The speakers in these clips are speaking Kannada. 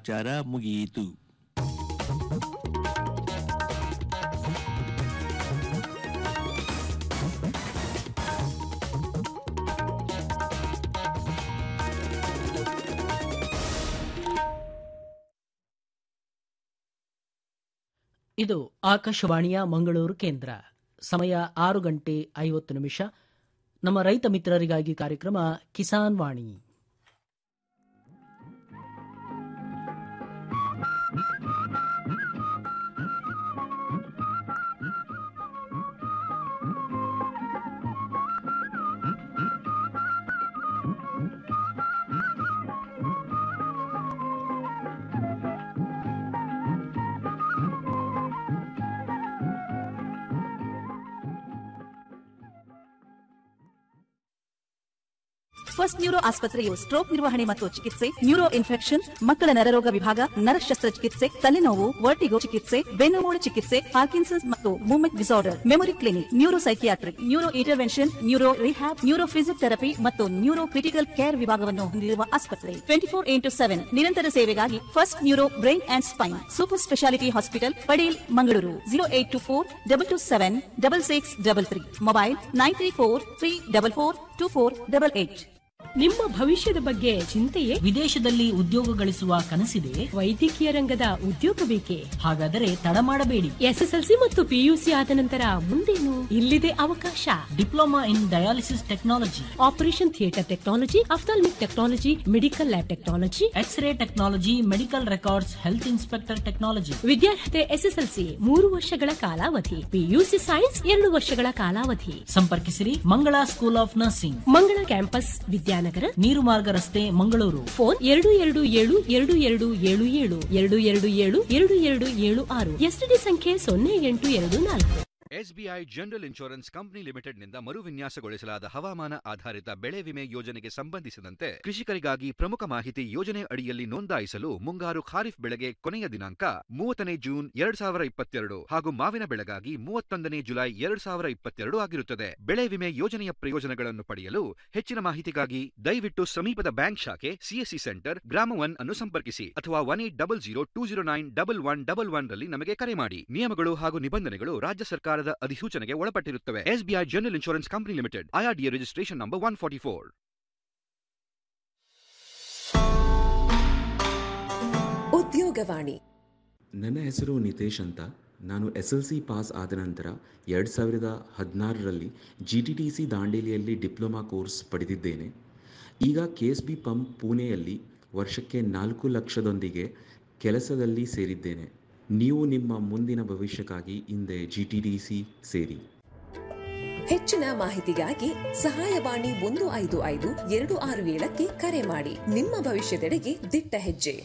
ಸಮಾಚಾರ ಮುಗಿಯಿತು ಇದು ಆಕಾಶವಾಣಿಯ ಮಂಗಳೂರು ಕೇಂದ್ರ ಸಮಯ ಆರು ಗಂಟೆ ಐವತ್ತು ನಿಮಿಷ ನಮ್ಮ ರೈತ ಮಿತ್ರರಿಗಾಗಿ ಕಾರ್ಯಕ್ರಮ ಕಿಸಾನ್ ವಾಣಿ ಫಸ್ಟ್ ನ್ಯೂರೋ ಆಸ್ಪತ್ರೆಯು ಸ್ಟ್ರೋಕ್ ನಿರ್ವಹಣೆ ಮತ್ತು ಚಿಕಿತ್ಸೆ ನ್ಯೂರೋ ಇನ್ಫೆಕ್ಷನ್ ಮಕ್ಕಳ ನರರೋಗ ವಿಭಾಗ ನರ ಶಸ್ತ್ರಚಿಕಿತ್ಸೆ ತಲೆನೋವು ವರ್ಟಿಗೋ ಚಿಕಿತ್ಸೆ ಬೆನ್ನುಮೂಳು ಚಿಕಿತ್ಸೆ ಪಾರ್ಕಿನ್ಸನ್ಸ್ ಮತ್ತು movement disorder memory clinic neuro psychiatric neuro intervention neuro rehab neuro physiotherapy ಮತ್ತು ನ್ಯೂರೋ ಕ್ರಿಟಿಕಲ್ ಕೇರ್ ವಿಭಾಗವನ್ನು ಹೊಂದಿರುವ ಆಸ್ಪತ್ರೆ ಟ್ವೆಂಟಿ ಫೋರ್ ಇಂಟು ಸೆವೆನ್ ನಿರಂತರ ಸೇವೆಗಾಗಿ first neuro brain and spine super speciality hospital Padil Mangaluru zero eight two four double two seven double six double three mobile nine three four three double four two four double eight ನಿಮ್ಮ ಭವಿಷ್ಯದ ಬಗ್ಗೆ ಚಿಂತೆಯೇ ವಿದೇಶದಲ್ಲಿ ಉದ್ಯೋಗ ಗಳಿಸುವ ಕನಸಿದೆ ವೈದ್ಯಕೀಯ ರಂಗದ ಉದ್ಯೋಗ ಬೇಕೇ ಹಾಗಾದರೆ ತಡ ಮಾಡಬೇಡಿ ಎಸ್ಎಸ್ಎಲ್ಸಿ ಮತ್ತು ಪಿಯುಸಿ ಆದ ನಂತರ ಮುಂದೇನು ಇಲ್ಲಿದೆ ಅವಕಾಶ diploma in dialysis technology operation theatre technology ophthalmic technology medical lab technology X ray technology medical records health inspector technology ವಿದ್ಯಾರ್ಹತೆ ಎಸ್ಎಸ್ಎಲ್ಸಿ ಮೂರು ವರ್ಷಗಳ ಕಾಲಾವಧಿ ಪಿಯುಸಿ ಸೈನ್ಸ್ ಎರಡು ವರ್ಷಗಳ ಕಾಲಾವಧಿ ಸಂಪರ್ಕಿಸಿರಿ Mangala school of nursing Mangala campus Vidyanagar ನೀರು ಮಾರ್ಗ ರಸ್ತೆ ಮಂಗಳೂರು ಫೋನ್ ಎರಡು ಎರಡು ಏಳು ಎರಡು ಎರಡು ಏಳು ಏಳು ಎರಡು ಎರಡು ಏಳು ಎರಡು ಎರಡು ಏಳು ಆರು ಎಸ್ಟಿಡಿ ಸಂಖ್ಯೆ ಸೊನ್ನೆ ಎಂಟು ಎರಡು ನಾಲ್ಕು ಎಸ್ಬಿಐ ಜನರಲ್ ಇನ್ಶೂರೆನ್ಸ್ ಕಂಪನಿ ಲಿಮಿಟೆಡ್ನಿಂದ ಮರುವಿನ್ಯಾಸಗೊಳಿಸಲಾದ ಹವಾಮಾನ ಆಧಾರಿತ ಬೆಳೆ ವಿಮೆ ಯೋಜನೆಗೆ ಸಂಬಂಧಿಸಿದಂತೆ ಕೃಷಿಕರಿಗಾಗಿ ಪ್ರಮುಖ ಮಾಹಿತಿ ಯೋಜನೆ ಅಡಿಯಲ್ಲಿ ನೋಂದಾಯಿಸಲು ಮುಂಗಾರು ಖಾರಿಫ್ ಬೆಳೆಗೆ ಕೊನೆಯ ದಿನಾಂಕ ಮೂವತ್ತನೇ ಜೂನ್ ಎರಡ್ ಸಾವಿರ ಇಪ್ಪತ್ತೆರಡು ಹಾಗೂ ಮಾವಿನ ಬೆಳೆಗಾಗಿ ಮೂವತ್ತೊಂದನೇ ಜುಲೈ ಎರಡ್ ಸಾವಿರ ಇಪ್ಪತ್ತೆರಡು ಆಗಿರುತ್ತದೆ ಬೆಳೆ ವಿಮೆ ಯೋಜನೆಯ ಪ್ರಯೋಜನಗಳನ್ನು ಪಡೆಯಲು ಹೆಚ್ಚಿನ ಮಾಹಿತಿಗಾಗಿ ದಯವಿಟ್ಟು ಸಮೀಪದ ಬ್ಯಾಂಕ್ ಶಾಖೆ ಸಿಎಸ್ಸಿ ಸೆಂಟರ್ ಗ್ರಾಮ ಒನ್ ಅನ್ನು ಸಂಪರ್ಕಿಸಿ ಅಥವಾ one eight double zero two zero nine double one double one ರಲ್ಲಿ ನಮಗೆ ಕರೆ ಮಾಡಿ ನಿಯಮಗಳು ಹಾಗೂ ನಿಬಂಧನೆಗಳು ರಾಜ್ಯ ಸರ್ಕಾರದ ಅಧಿಸೂಚನೆಗೆ ಒಳಪಟ್ಟಿರುತ್ತವೆ SBI general insurance company limited IRDA registration number one forty four ಉದ್ಯೋಗವಾಣಿ ನನ್ನ ಹೆಸರು ನಿತೇಶ್ ಅಂತ ನಾನು ಎಸ್ ಎಲ್ ಸಿ ಪಾಸ್ ಆದ ನಂತರ ಎರಡು ಸಾವಿರದ ಹದಿನಾರರಲ್ಲಿ ಜಿ ಟಿ ಟಿ ಸಿ ದಾಂಡೇಲಿಯಲ್ಲಿ ಡಿಪ್ಲೊಮಾ ಕೋರ್ಸ್ ಪಡೆದಿದ್ದೇನೆ ಈಗ ಕೆ ಎಸ್ ಬಿ ಪಂಪ್ ಪುಣೆಯಲ್ಲಿ ವರ್ಷಕ್ಕೆ ನಾಲ್ಕು ಲಕ್ಷದೊಂದಿಗೆ ಕೆಲಸದಲ್ಲಿ ಸೇರಿದ್ದೇನೆ ನೀವು ನಿಮ್ಮ ಮುಂದಿನ ಭವಿಷ್ಯಕ್ಕಾಗಿ ಹಿಂದೆ ಜಿ ಟಿ ಟಿ ಸಿ ಸೇರಿ ಹೆಚ್ಚಿನ ಮಾಹಿತಿಗಾಗಿ ಸಹಾಯವಾಣಿ ಒಂದು ಐದು ಐದು ಎರಡು ಆರು ಏಳಕ್ಕೆ ಕರೆ ಮಾಡಿ ನಿಮ್ಮ ಭವಿಷ್ಯದೆಡೆಗೆ ದಿಟ್ಟ ಹೆಜ್ಜೆ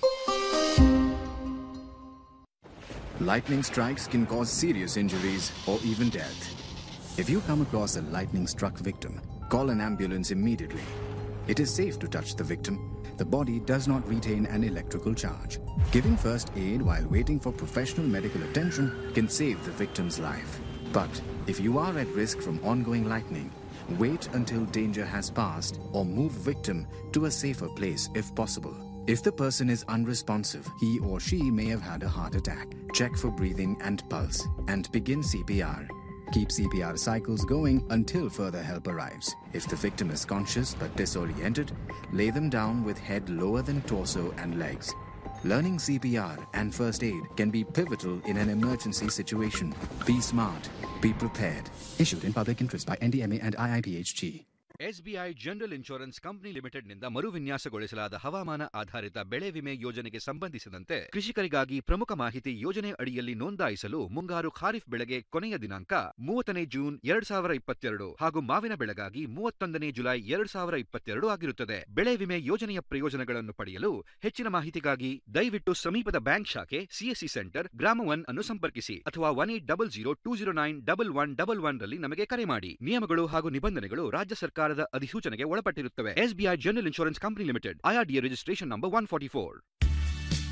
Lightning strikes can cause serious injuries or even death. If you come across a lightning struck victim, call an ambulance immediately. It is safe to touch the victim. The body does not retain an electrical charge. Giving first aid while waiting for professional medical attention can save the victim's life. But if you are at risk from ongoing lightning, wait until danger has passed or move victim to a safer place if possible. If the person is unresponsive, he or she may have had a heart attack. Check for breathing and pulse and begin CPR. Keep CPR cycles going until further help arrives. If the victim is conscious but disoriented, lay them down with head lower than torso and legs. Learning CPR and first aid can be pivotal in an emergency situation. Be smart, be prepared. Issued in public interest by NDMA and IIPHG. SBI general insurance company ಲಿಮಿಟೆಡ್ನಿಂದ ಮರುವಿನ್ಯಾಸಗೊಳಿಸಲಾದ ಹವಾಮಾನ ಆಧಾರಿತ ಬೆಳೆ ವಿಮೆ ಯೋಜನೆಗೆ ಸಂಬಂಧಿಸಿದಂತೆ ಕೃಷಿಕರಿಗಾಗಿ ಪ್ರಮುಖ ಮಾಹಿತಿ ಯೋಜನೆ ಅಡಿಯಲ್ಲಿ ನೋಂದಾಯಿಸಲು ಮುಂಗಾರು ಖಾರಿಫ್ ಬೆಳೆಗೆ ಕೊನೆಯ ದಿನಾಂಕ ಮೂವತ್ತನೇ ಜೂನ್ ಎರಡ್ ಸಾವಿರ ಇಪ್ಪತ್ತೆರಡು ಹಾಗೂ ಮಾವಿನ ಬೆಳೆಗಾಗಿ ಮೂವತ್ತೊಂದನೇ ಜುಲೈ ಎರಡ್ ಸಾವಿರ ಇಪ್ಪತ್ತೆರಡು ಆಗಿರುತ್ತದೆ ಬೆಳೆ ವಿಮೆ ಯೋಜನೆಯ ಪ್ರಯೋಜನಗಳನ್ನು ಪಡೆಯಲು ಹೆಚ್ಚಿನ ಮಾಹಿತಿಗಾಗಿ ದಯವಿಟ್ಟು ಸಮೀಪದ ಬ್ಯಾಂಕ್ ಶಾಖೆ ಸಿಎಸ್ಸಿ ಸೆಂಟರ್ ಗ್ರಾಮ ಒನ್ ಅನ್ನು ಸಂಪರ್ಕಿಸಿ ಅಥವಾ one eight double zero two zero nine double one double one ರಲ್ಲಿ ನಮಗೆ ಕರೆ ಮಾಡಿ ನಿಯಮಗಳು ಹಾಗೂ ನಿಬಂಧನೆಗಳು ರಾಜ್ಯ ಸರ್ಕಾರದ ಅಧಿಸೂಚನೆಗೆ ಒಳಪಟ್ಟಿರುತ್ತವೆ SBI general insurance company limited IRDA registration number one forty four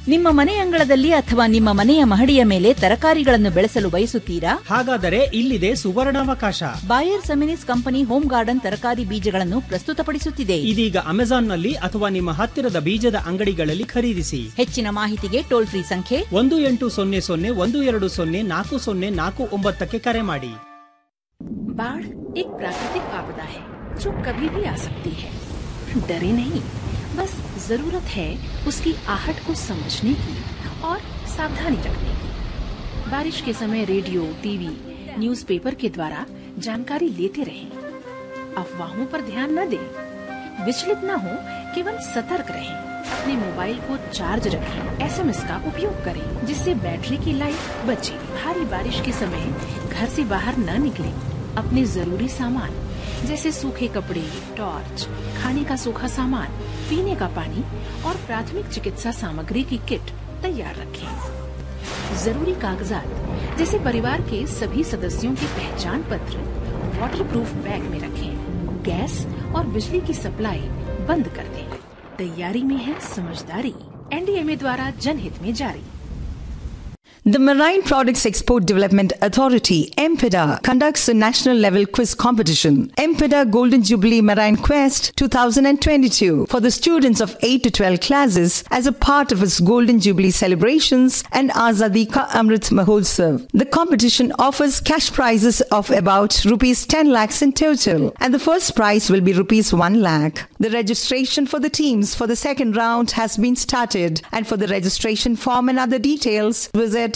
ನಿಮ್ಮ ಮನೆ ಅಂಗಳದಲ್ಲಿ ಅಥವಾ ನಿಮ್ಮ ಮನೆಯ ಮಹಡಿಯ ಮೇಲೆ ತರಕಾರಿಗಳನ್ನು ಬೆಳೆಸಲು ಬಯಸುತ್ತೀರಾ ಹಾಗಾದರೆ ಇಲ್ಲಿದೆ ಸುವರ್ಣಾವಕಾಶ Bayer Seminis company home garden ತರಕಾರಿ ಬೀಜಗಳನ್ನು ಪ್ರಸ್ತುತಪಡಿಸುತ್ತಿದೆ ಇದೀಗ ಅಮೆಜಾನ್ನಲ್ಲಿ ಅಥವಾ ನಿಮ್ಮ ಹತ್ತಿರದ ಬೀಜದ ಅಂಗಡಿಗಳಲ್ಲಿ ಖರೀದಿಸಿ ಹೆಚ್ಚಿನ ಮಾಹಿತಿಗೆ ಟೋಲ್ ಫ್ರೀ ಸಂಖ್ಯೆ ಒಂದು ಎಂಟು ಸೊನ್ನೆ ಸೊನ್ನೆ ಒಂದು ಎರಡು ಸೊನ್ನೆ ನಾಲ್ಕು ಸೊನ್ನೆ ನಾಲ್ಕು ಒಂಬತ್ತಕ್ಕೆ ಕರೆ ಮಾಡಿ बाढ़ एक प्राकृतिक आपदा है जो कभी भी आ सकती है डरे नहीं बस जरूरत है उसकी आहट को समझने की और सावधानी रखने की बारिश के समय रेडियो टीवी न्यूज़पेपर के द्वारा जानकारी लेते रहें अफवाहों पर ध्यान न दें विचलित न हो केवल सतर्क रहें अपने मोबाइल को चार्ज रखें एसएमएस का उपयोग करें जिससे बैटरी की लाइफ बचे भारी बारिश के समय घर से बाहर न निकलें अपने जरूरी सामान जैसे सूखे कपड़े टॉर्च खाने का सूखा सामान पीने का पानी और प्राथमिक चिकित्सा सामग्री की किट तैयार रखें जरूरी कागजात जैसे परिवार के सभी सदस्यों के पहचान पत्र वाटर प्रूफ बैग में रखें गैस और बिजली की सप्लाई बंद कर दें तैयारी में है समझदारी एनडीएमए द्वारा जनहित में जारी The Marine Products Export Development Authority, MPEDA, conducts a national level quiz competition, MPEDA Golden Jubilee Marine Quest 2022, for the students of 8 to 12 classes as a part of its Golden Jubilee celebrations and Azadi Ka Amrit Mahotsav. The competition offers cash prizes of about rupees 10 lakhs in total, and the first prize will be rupees 1 lakh. The registration for the teams for the second round has been started, and for the registration form and other details, visit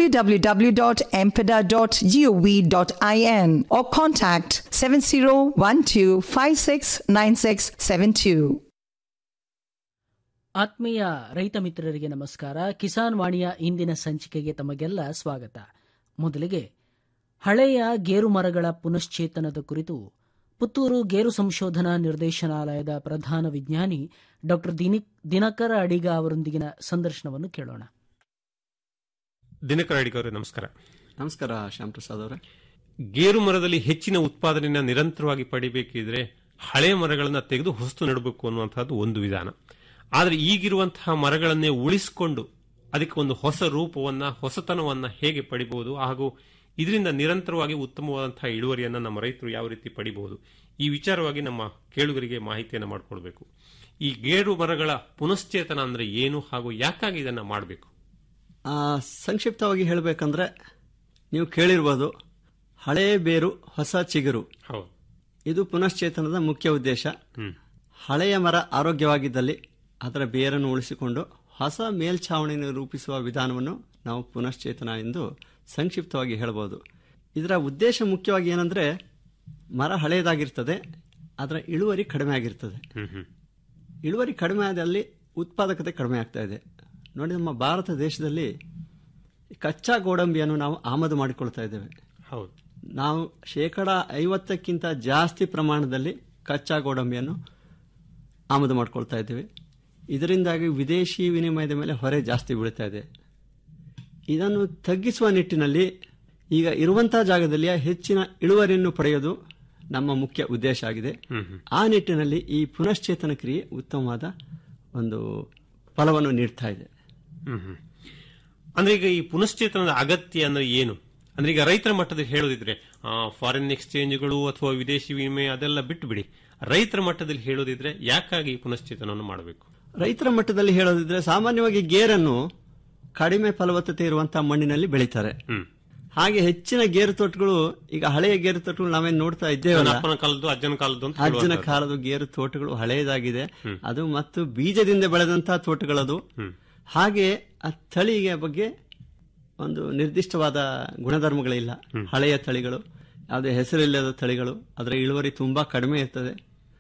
www.empeda.gov.in or contact 7012569672. ಆತ್ಮೀಯ ರೈತ ಮಿತ್ರರಿಗೆ ನಮಸ್ಕಾರ ಕಿಸಾನ್ ವಾಣಿಯ ಇಂದಿನ ಸಂಚಿಕೆಗೆ ತಮಗೆಲ್ಲ ಸ್ವಾಗತ ಮೊದಲಿಗೆ ಹಳೆಯ ಗೇರು ಮರಗಳ ಪುನಶ್ಚೇತನದ ಕುರಿತು ಪುತ್ತೂರು ಗೇರು ಸಂಶೋಧನಾ ನಿರ್ದೇಶನಾಲಯದ ಪ್ರಧಾನ ವಿಜ್ಞಾನಿ ಡಾ ದಿನಕರ ಅಡಿಗ ಅವರೊಂದಿಗಿನ ಸಂದರ್ಶನವನ್ನು ಕೇಳೋಣ ದಿನಕರ ಅಡಿಗ ಅವರೇ ನಮಸ್ಕಾರ ನಮಸ್ಕಾರ ಶ್ಯಾಮ್ ಪ್ರಸಾದ್ ಅವರೇ ಗೇರು ಮರದಲ್ಲಿ ಹೆಚ್ಚಿನ ಉತ್ಪಾದನೆಯನ್ನು ನಿರಂತರವಾಗಿ ಪಡಿಬೇಕಿದ್ರೆ ಹಳೆಯ ಮರಗಳನ್ನು ತೆಗೆದು ಹೊಸತು ನೆಡಬೇಕು ಅನ್ನುವಂಥದ್ದು ಒಂದು ವಿಧಾನ ಆದರೆ ಈಗಿರುವಂತಹ ಮರಗಳನ್ನೇ ಉಳಿಸಿಕೊಂಡು ಅದಕ್ಕೆ ಒಂದು ಹೊಸ ರೂಪವನ್ನ ಹೊಸತನವನ್ನ ಹೇಗೆ ಪಡಿಬಹುದು ಹಾಗೂ ಇದರಿಂದ ನಿರಂತರವಾಗಿ ಉತ್ತಮವಾದಂತಹ ಇಳುವರಿಯನ್ನು ನಮ್ಮ ರೈತರು ಯಾವ ರೀತಿ ಪಡಿಬಹುದು ಈ ವಿಚಾರವಾಗಿ ನಮ್ಮ ಕೇಳುಗರಿಗೆ ಮಾಹಿತಿಯನ್ನು ಮಾಡಿಕೊಡ್ಬೇಕು ಈ ಗೇರು ಮರಗಳ ಪುನಶ್ಚೇತನ ಅಂದ್ರೆ ಏನು ಹಾಗೂ ಯಾಕಾಗಿ ಇದನ್ನ ಮಾಡಬೇಕು ಆ, ಸಂಕ್ಷಿಪ್ತವಾಗಿ ಹೇಳಬೇಕಂದ್ರೆ ನೀವು ಕೇಳಿರ್ಬೋದು ಹಳೆ ಬೇರು ಹೊಸ ಚಿಗುರು ಹೌದು ಇದು ಪುನಶ್ಚೇತನದ ಮುಖ್ಯ ಉದ್ದೇಶ ಹ್ಮ್ ಹಳೆಯ ಮರ ಆರೋಗ್ಯವಾಗಿದ್ದಲ್ಲಿ ಅದರ ಬೇರನ್ನು ಉಳಿಸಿಕೊಂಡು ಹೊಸ ಮೇಲ್ಛಾವಣಿಯನ್ನು ರೂಪಿಸುವ ವಿಧಾನವನ್ನು ನಾವು ಪುನಶ್ಚೇತನ ಎಂದು ಸಂಕ್ಷಿಪ್ತವಾಗಿ ಹೇಳಬಹುದು ಇದರ ಉದ್ದೇಶ ಮುಖ್ಯವಾಗಿ ಏನಂದ್ರೆ ಮರ ಹಳೆಯದಾಗಿರ್ತದೆ ಅದರ ಇಳುವರಿ ಕಡಿಮೆ ಆಗಿರ್ತದೆ ಹ್ಮ್ ಹ್ಮ್ ಇಳುವರಿ ಕಡಿಮೆ ಆದಲ್ಲಿ ಉತ್ಪಾದಕತೆ ಕಡಿಮೆ ಆಗ್ತಾ ಇದೆ ನೋಡಿ ನಮ್ಮ ಭಾರತ ದೇಶದಲ್ಲಿ ಕಚ್ಚಾ ಗೋಡಂಬಿಯನ್ನು ನಾವು ಆಮದು ಮಾಡಿಕೊಳ್ತಾ ಇದ್ದೇವೆ ಹೌದು ನಾವು ಶೇಕಡ ಐವತ್ತಕ್ಕಿಂತ ಜಾಸ್ತಿ ಪ್ರಮಾಣದಲ್ಲಿ ಕಚ್ಚಾ ಗೋಡಂಬಿಯನ್ನು ಆಮದು ಮಾಡ್ಕೊಳ್ತಾ ಇದ್ದೇವೆ ಇದರಿಂದಾಗಿ ವಿದೇಶಿ ವಿನಿಮಯದ ಮೇಲೆ ಹೊರೆ ಜಾಸ್ತಿ ಬೀಳ್ತಾ ಇದೆ ಇದನ್ನು ತಗ್ಗಿಸುವ ನಿಟ್ಟಿನಲ್ಲಿ ಈಗ ಇರುವಂತಹ ಜಾಗದಲ್ಲಿ ಹೆಚ್ಚಿನ ಇಳುವರಿಯನ್ನು ಪಡೆಯೋದು ನಮ್ಮ ಮುಖ್ಯ ಉದ್ದೇಶ ಆಗಿದೆ ಹ್ಮ್ ಹ್ಮ್ ಆ ನಿಟ್ಟಿನಲ್ಲಿ ಈ ಪುನಶ್ಚೇತನ ಕ್ರಿಯೆ ಉತ್ತಮವಾದ ಒಂದು ಫಲವನ್ನು ನೀಡ್ತಾ ಇದೆ ಹ್ಮ್ ಹ್ಮ್. ಅಂದ್ರೆ ಈಗ ಈ ಪುನಶ್ಚೇತನದ ಅಗತ್ಯ ಅಂದ್ರೆ ಏನು ಅಂದ್ರೆ ಈಗ ರೈತರ ಮಟ್ಟದಲ್ಲಿ ಹೇಳೋದಿದ್ರೆ ಫಾರಿನ್ ಎಕ್ಸ್ಚೇಂಜ್ಗಳು ಅಥವಾ ವಿದೇಶಿ ವಿನಿಮಯ ಅದೆಲ್ಲ ಬಿಟ್ಟು ಬಿಡಿ ರೈತರ ಮಟ್ಟದಲ್ಲಿ ಹೇಳೋದಿದ್ರೆ ಯಾಕಾಗಿ ಈ ಪುನಶ್ಚೇತನವನ್ನು ಮಾಡಬೇಕು ರೈತರ ಮಟ್ಟದಲ್ಲಿ ಹೇಳೋದಿದ್ರೆ ಸಾಮಾನ್ಯವಾಗಿ ಗೇರನ್ನು ಕಡಿಮೆ ಫಲವತ್ತತೆ ಇರುವಂತಹ ಮಣ್ಣಿನಲ್ಲಿ ಬೆಳೀತಾರೆ ಹ್ಮ್ ಹಾಗೆ ಹೆಚ್ಚಿನ ಗೇರು ತೋಟಗಳು ಈಗ ಹಳೆಯ ಗೇರು ತೋಟಗಳು ನಾವೇನ್ ನೋಡ್ತಾ ಇದ್ದೇವಲ್ಲ ಅಪ್ಪನ ಕಾಲದ್ದು ಅಜ್ಜನ ಕಾಲದ್ದು ಅಂತ ಅಜ್ಜನ ಹೇಳುವಂಥದ್ದು. ಕಾಲದ ಗೇರು ತೋಟಗಳು ಹಳೆಯದಾಗಿದೆ ಹ್ಮ್. ಅದು ಮತ್ತು ಬೀಜದಿಂದ ಬೆಳೆದಂತಹ ತೋಟಗಳದು ಹ್ಮ್ ಹಾಗೆ ಆ ತಳಿಯ ಬಗ್ಗೆ ಒಂದು ನಿರ್ದಿಷ್ಟವಾದ ಗುಣಧರ್ಮಗಳಿಲ್ಲ ಹ್ಮ್. ಹಳೆಯ ತಳಿಗಳು ಯಾವುದೇ ಹೆಸರಿಲ್ಲದ ತಳಿಗಳು ಅದರ ಇಳುವರಿ ತುಂಬಾ ಕಡಿಮೆ ಇರ್ತದೆ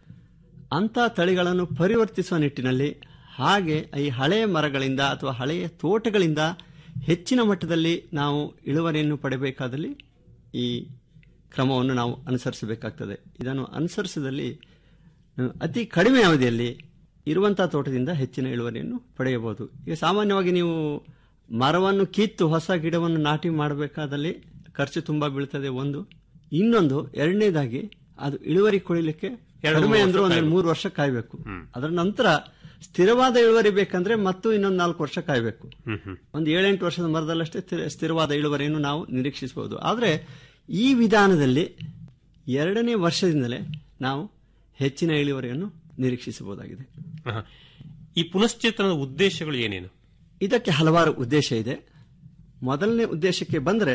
ಅಂತ ತಳಿಗಳನ್ನು ಪರಿವರ್ತಿಸುವ ನಿಟ್ಟಿನಲ್ಲಿ ಹಾಗೆ ಈ ಹಳೆಯ ಮರಗಳಿಂದ ಅಥವಾ ಹಳೆಯ ತೋಟಗಳಿಂದ ಹೆಚ್ಚಿನ ಮಟ್ಟದಲ್ಲಿ ನಾವು ಇಳುವರಿಯನ್ನು ಪಡೆಯಬೇಕಾದಲ್ಲಿ ಈ ಕ್ರಮವನ್ನು ನಾವು ಅನುಸರಿಸಬೇಕಾಗ್ತದೆ ಇದನ್ನು ಅನುಸರಿಸಿದಲ್ಲಿ ಅಹ್, ಅತಿ ಕಡಿಮೆ ಅವಧಿಯಲ್ಲಿ ಇರುವಂತಹ ತೋಟದಿಂದ ಹೆಚ್ಚಿನ ಇಳುವರಿಯನ್ನು ಪಡೆಯಬಹುದು ಈಗ ಸಾಮಾನ್ಯವಾಗಿ ನೀವು ಮರವನ್ನು ಕಿತ್ತು ಹೊಸ ಗಿಡವನ್ನು ನಾಟಿ ಮಾಡಬೇಕಾದಲ್ಲಿ ಖರ್ಚು ತುಂಬಾ ಬೀಳ್ತದೆ ಒಂದು ಇನ್ನೊಂದು ಎರಡನೇದಾಗಿ ಅದು ಇಳುವರಿ ಕೊಡಲಿಕ್ಕೆ ಎರಡು ಕಡಿಮೆ ಮೂರು ಅಂದ್ರೆ ವರ್ಷ ಒಂದು ಕಾಯ್ಬೇಕು. ಮೂರು ವರ್ಷ ಕಾಯ್ಬೇಕು ಅದರ ನಂತರ ಸ್ಥಿರವಾದ ಇಳುವರಿ ಬೇಕಂದ್ರೆ ಮತ್ತು ಇನ್ನೊಂದು ನಾಲ್ಕು ವರ್ಷ ಕಾಯ್ಬೇಕು ಹ್ಮ್ ಹ್ಮ್ ಒಂದು ಏಳೆಂಟು ವರ್ಷದ ಮರದಲ್ಲಷ್ಟೇ ಸ್ಥಿರ- ಸ್ಥಿರವಾದ ಇಳುವರಿಯನ್ನು ನಾವು ನಿರೀಕ್ಷಿಸಬಹುದು ಆದರೆ ಈ ವಿಧಾನದಲ್ಲಿ ಎರಡನೇ ವರ್ಷದಿಂದಲೇ ನಾವು ಹೆಚ್ಚಿನ ಇಳುವರಿಯನ್ನು ನಿರೀಕ್ಷಿಸಬಹುದಾಗಿದೆ ಆಹಾ. ಈ ಪುನಶ್ಚೇತನದ ಉದ್ದೇಶಗಳು ಏನೇನು ಇದಕ್ಕೆ ಹಲವಾರು ಉದ್ದೇಶ ಇದೆ ಮೊದಲನೇ ಉದ್ದೇಶಕ್ಕೆ ಬಂದರೆ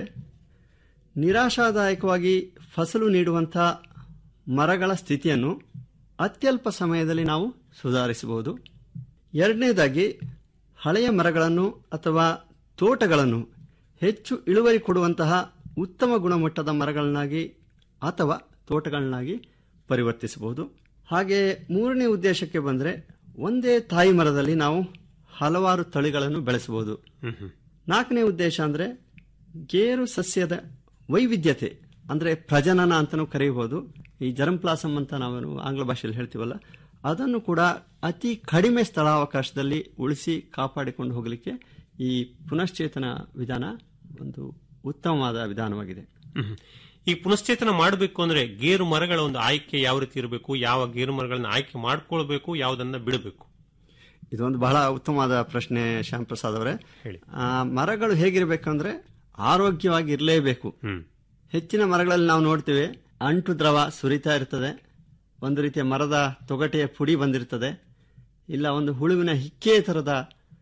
ನಿರಾಶಾದಾಯಕವಾಗಿ ಫಸಲು ನೀಡುವಂಥ ಮರಗಳ ಸ್ಥಿತಿಯನ್ನು ಅತ್ಯಲ್ಪ ಸಮಯದಲ್ಲಿ ನಾವು ಸುಧಾರಿಸಬಹುದು ಎರಡನೇದಾಗಿ ಹಳೆಯ ಮರಗಳನ್ನು ಅಥವಾ ತೋಟಗಳನ್ನು ಹೆಚ್ಚು ಇಳುವರಿ ಕೊಡುವಂತಹ ಉತ್ತಮ ಗುಣಮಟ್ಟದ ಮರಗಳನ್ನಾಗಿ ಅಥವಾ ತೋಟಗಳನ್ನಾಗಿ ಪರಿವರ್ತಿಸಬಹುದು ಹಾಗೆ ಮೂರನೇ ಉದ್ದೇಶಕ್ಕೆ ಬಂದರೆ ಒಂದೇ ತಾಯಿ ಮರದಲ್ಲಿ ನಾವು ಹಲವಾರು ತಳಿಗಳನ್ನು ಬೆಳೆಸಬಹುದು ಹ್ಮ್ ಹ್ಮ್ ನಾಲ್ಕನೇ ಉದ್ದೇಶ ಅಂದ್ರೆ ಗೇರು ಸಸ್ಯದ ವೈವಿಧ್ಯತೆ ಅಂದ್ರೆ ಪ್ರಜನನ ಅಂತಲೂ ಕರೆಯಬಹುದು ಈ ಜರಂಪ್ಲಾಸಮ್ ಅಂತ ನಾವು ಆಂಗ್ಲ ಭಾಷೆಯಲ್ಲಿ ಹೇಳ್ತೀವಲ್ಲ ಅದನ್ನು ಕೂಡ ಅತಿ ಕಡಿಮೆ ಸ್ಥಳಾವಕಾಶದಲ್ಲಿ ಉಳಿಸಿ ಕಾಪಾಡಿಕೊಂಡು ಹೋಗಲಿಕ್ಕೆ ಈ ಪುನಶ್ಚೇತನ ವಿಧಾನ ಒಂದು ಉತ್ತಮವಾದ ವಿಧಾನವಾಗಿದೆ ಹ್ಮ್ ಹ್ಮ್. ಈ ಪುನಶ್ಚೇತನ ಮಾಡಬೇಕು ಅಂದ್ರೆ ಗೇರು ಮರಗಳ ಒಂದು ಆಯ್ಕೆ ಯಾವ ರೀತಿ ಇರಬೇಕು ಯಾವ ಗೇರು ಮರಗಳನ್ನ ಆಯ್ಕೆ ಮಾಡ್ಕೊಳ್ಬೇಕು ಯಾವುದನ್ನ ಬಿಡಬೇಕು ಇದೊಂದು ಬಹಳ ಉತ್ತಮವಾದ ಪ್ರಶ್ನೆ ಶ್ಯಾಮ್ ಪ್ರಸಾದ್ ಅವರೇ ಹೇಳಿ. ಆ, ಮರಗಳು ಹೇಗಿರಬೇಕಂದ್ರೆ ಆರೋಗ್ಯವಾಗಿ ಇರಲೇಬೇಕು ಹ್ಮ್ ಹೆಚ್ಚಿನ ಮರಗಳಲ್ಲಿ ನಾವು ನೋಡ್ತೀವಿ ಅಂಟು ದ್ರವ ಸುರಿತಾ ಇರ್ತದೆ ಒಂದು ರೀತಿಯ ಮರದ ತೊಗಟೆಯ ಪುಡಿ ಬಂದಿರ್ತದೆ ಇಲ್ಲ ಒಂದು ಹುಳುವಿನ ಹಿಕ್ಕೆ ಥರದ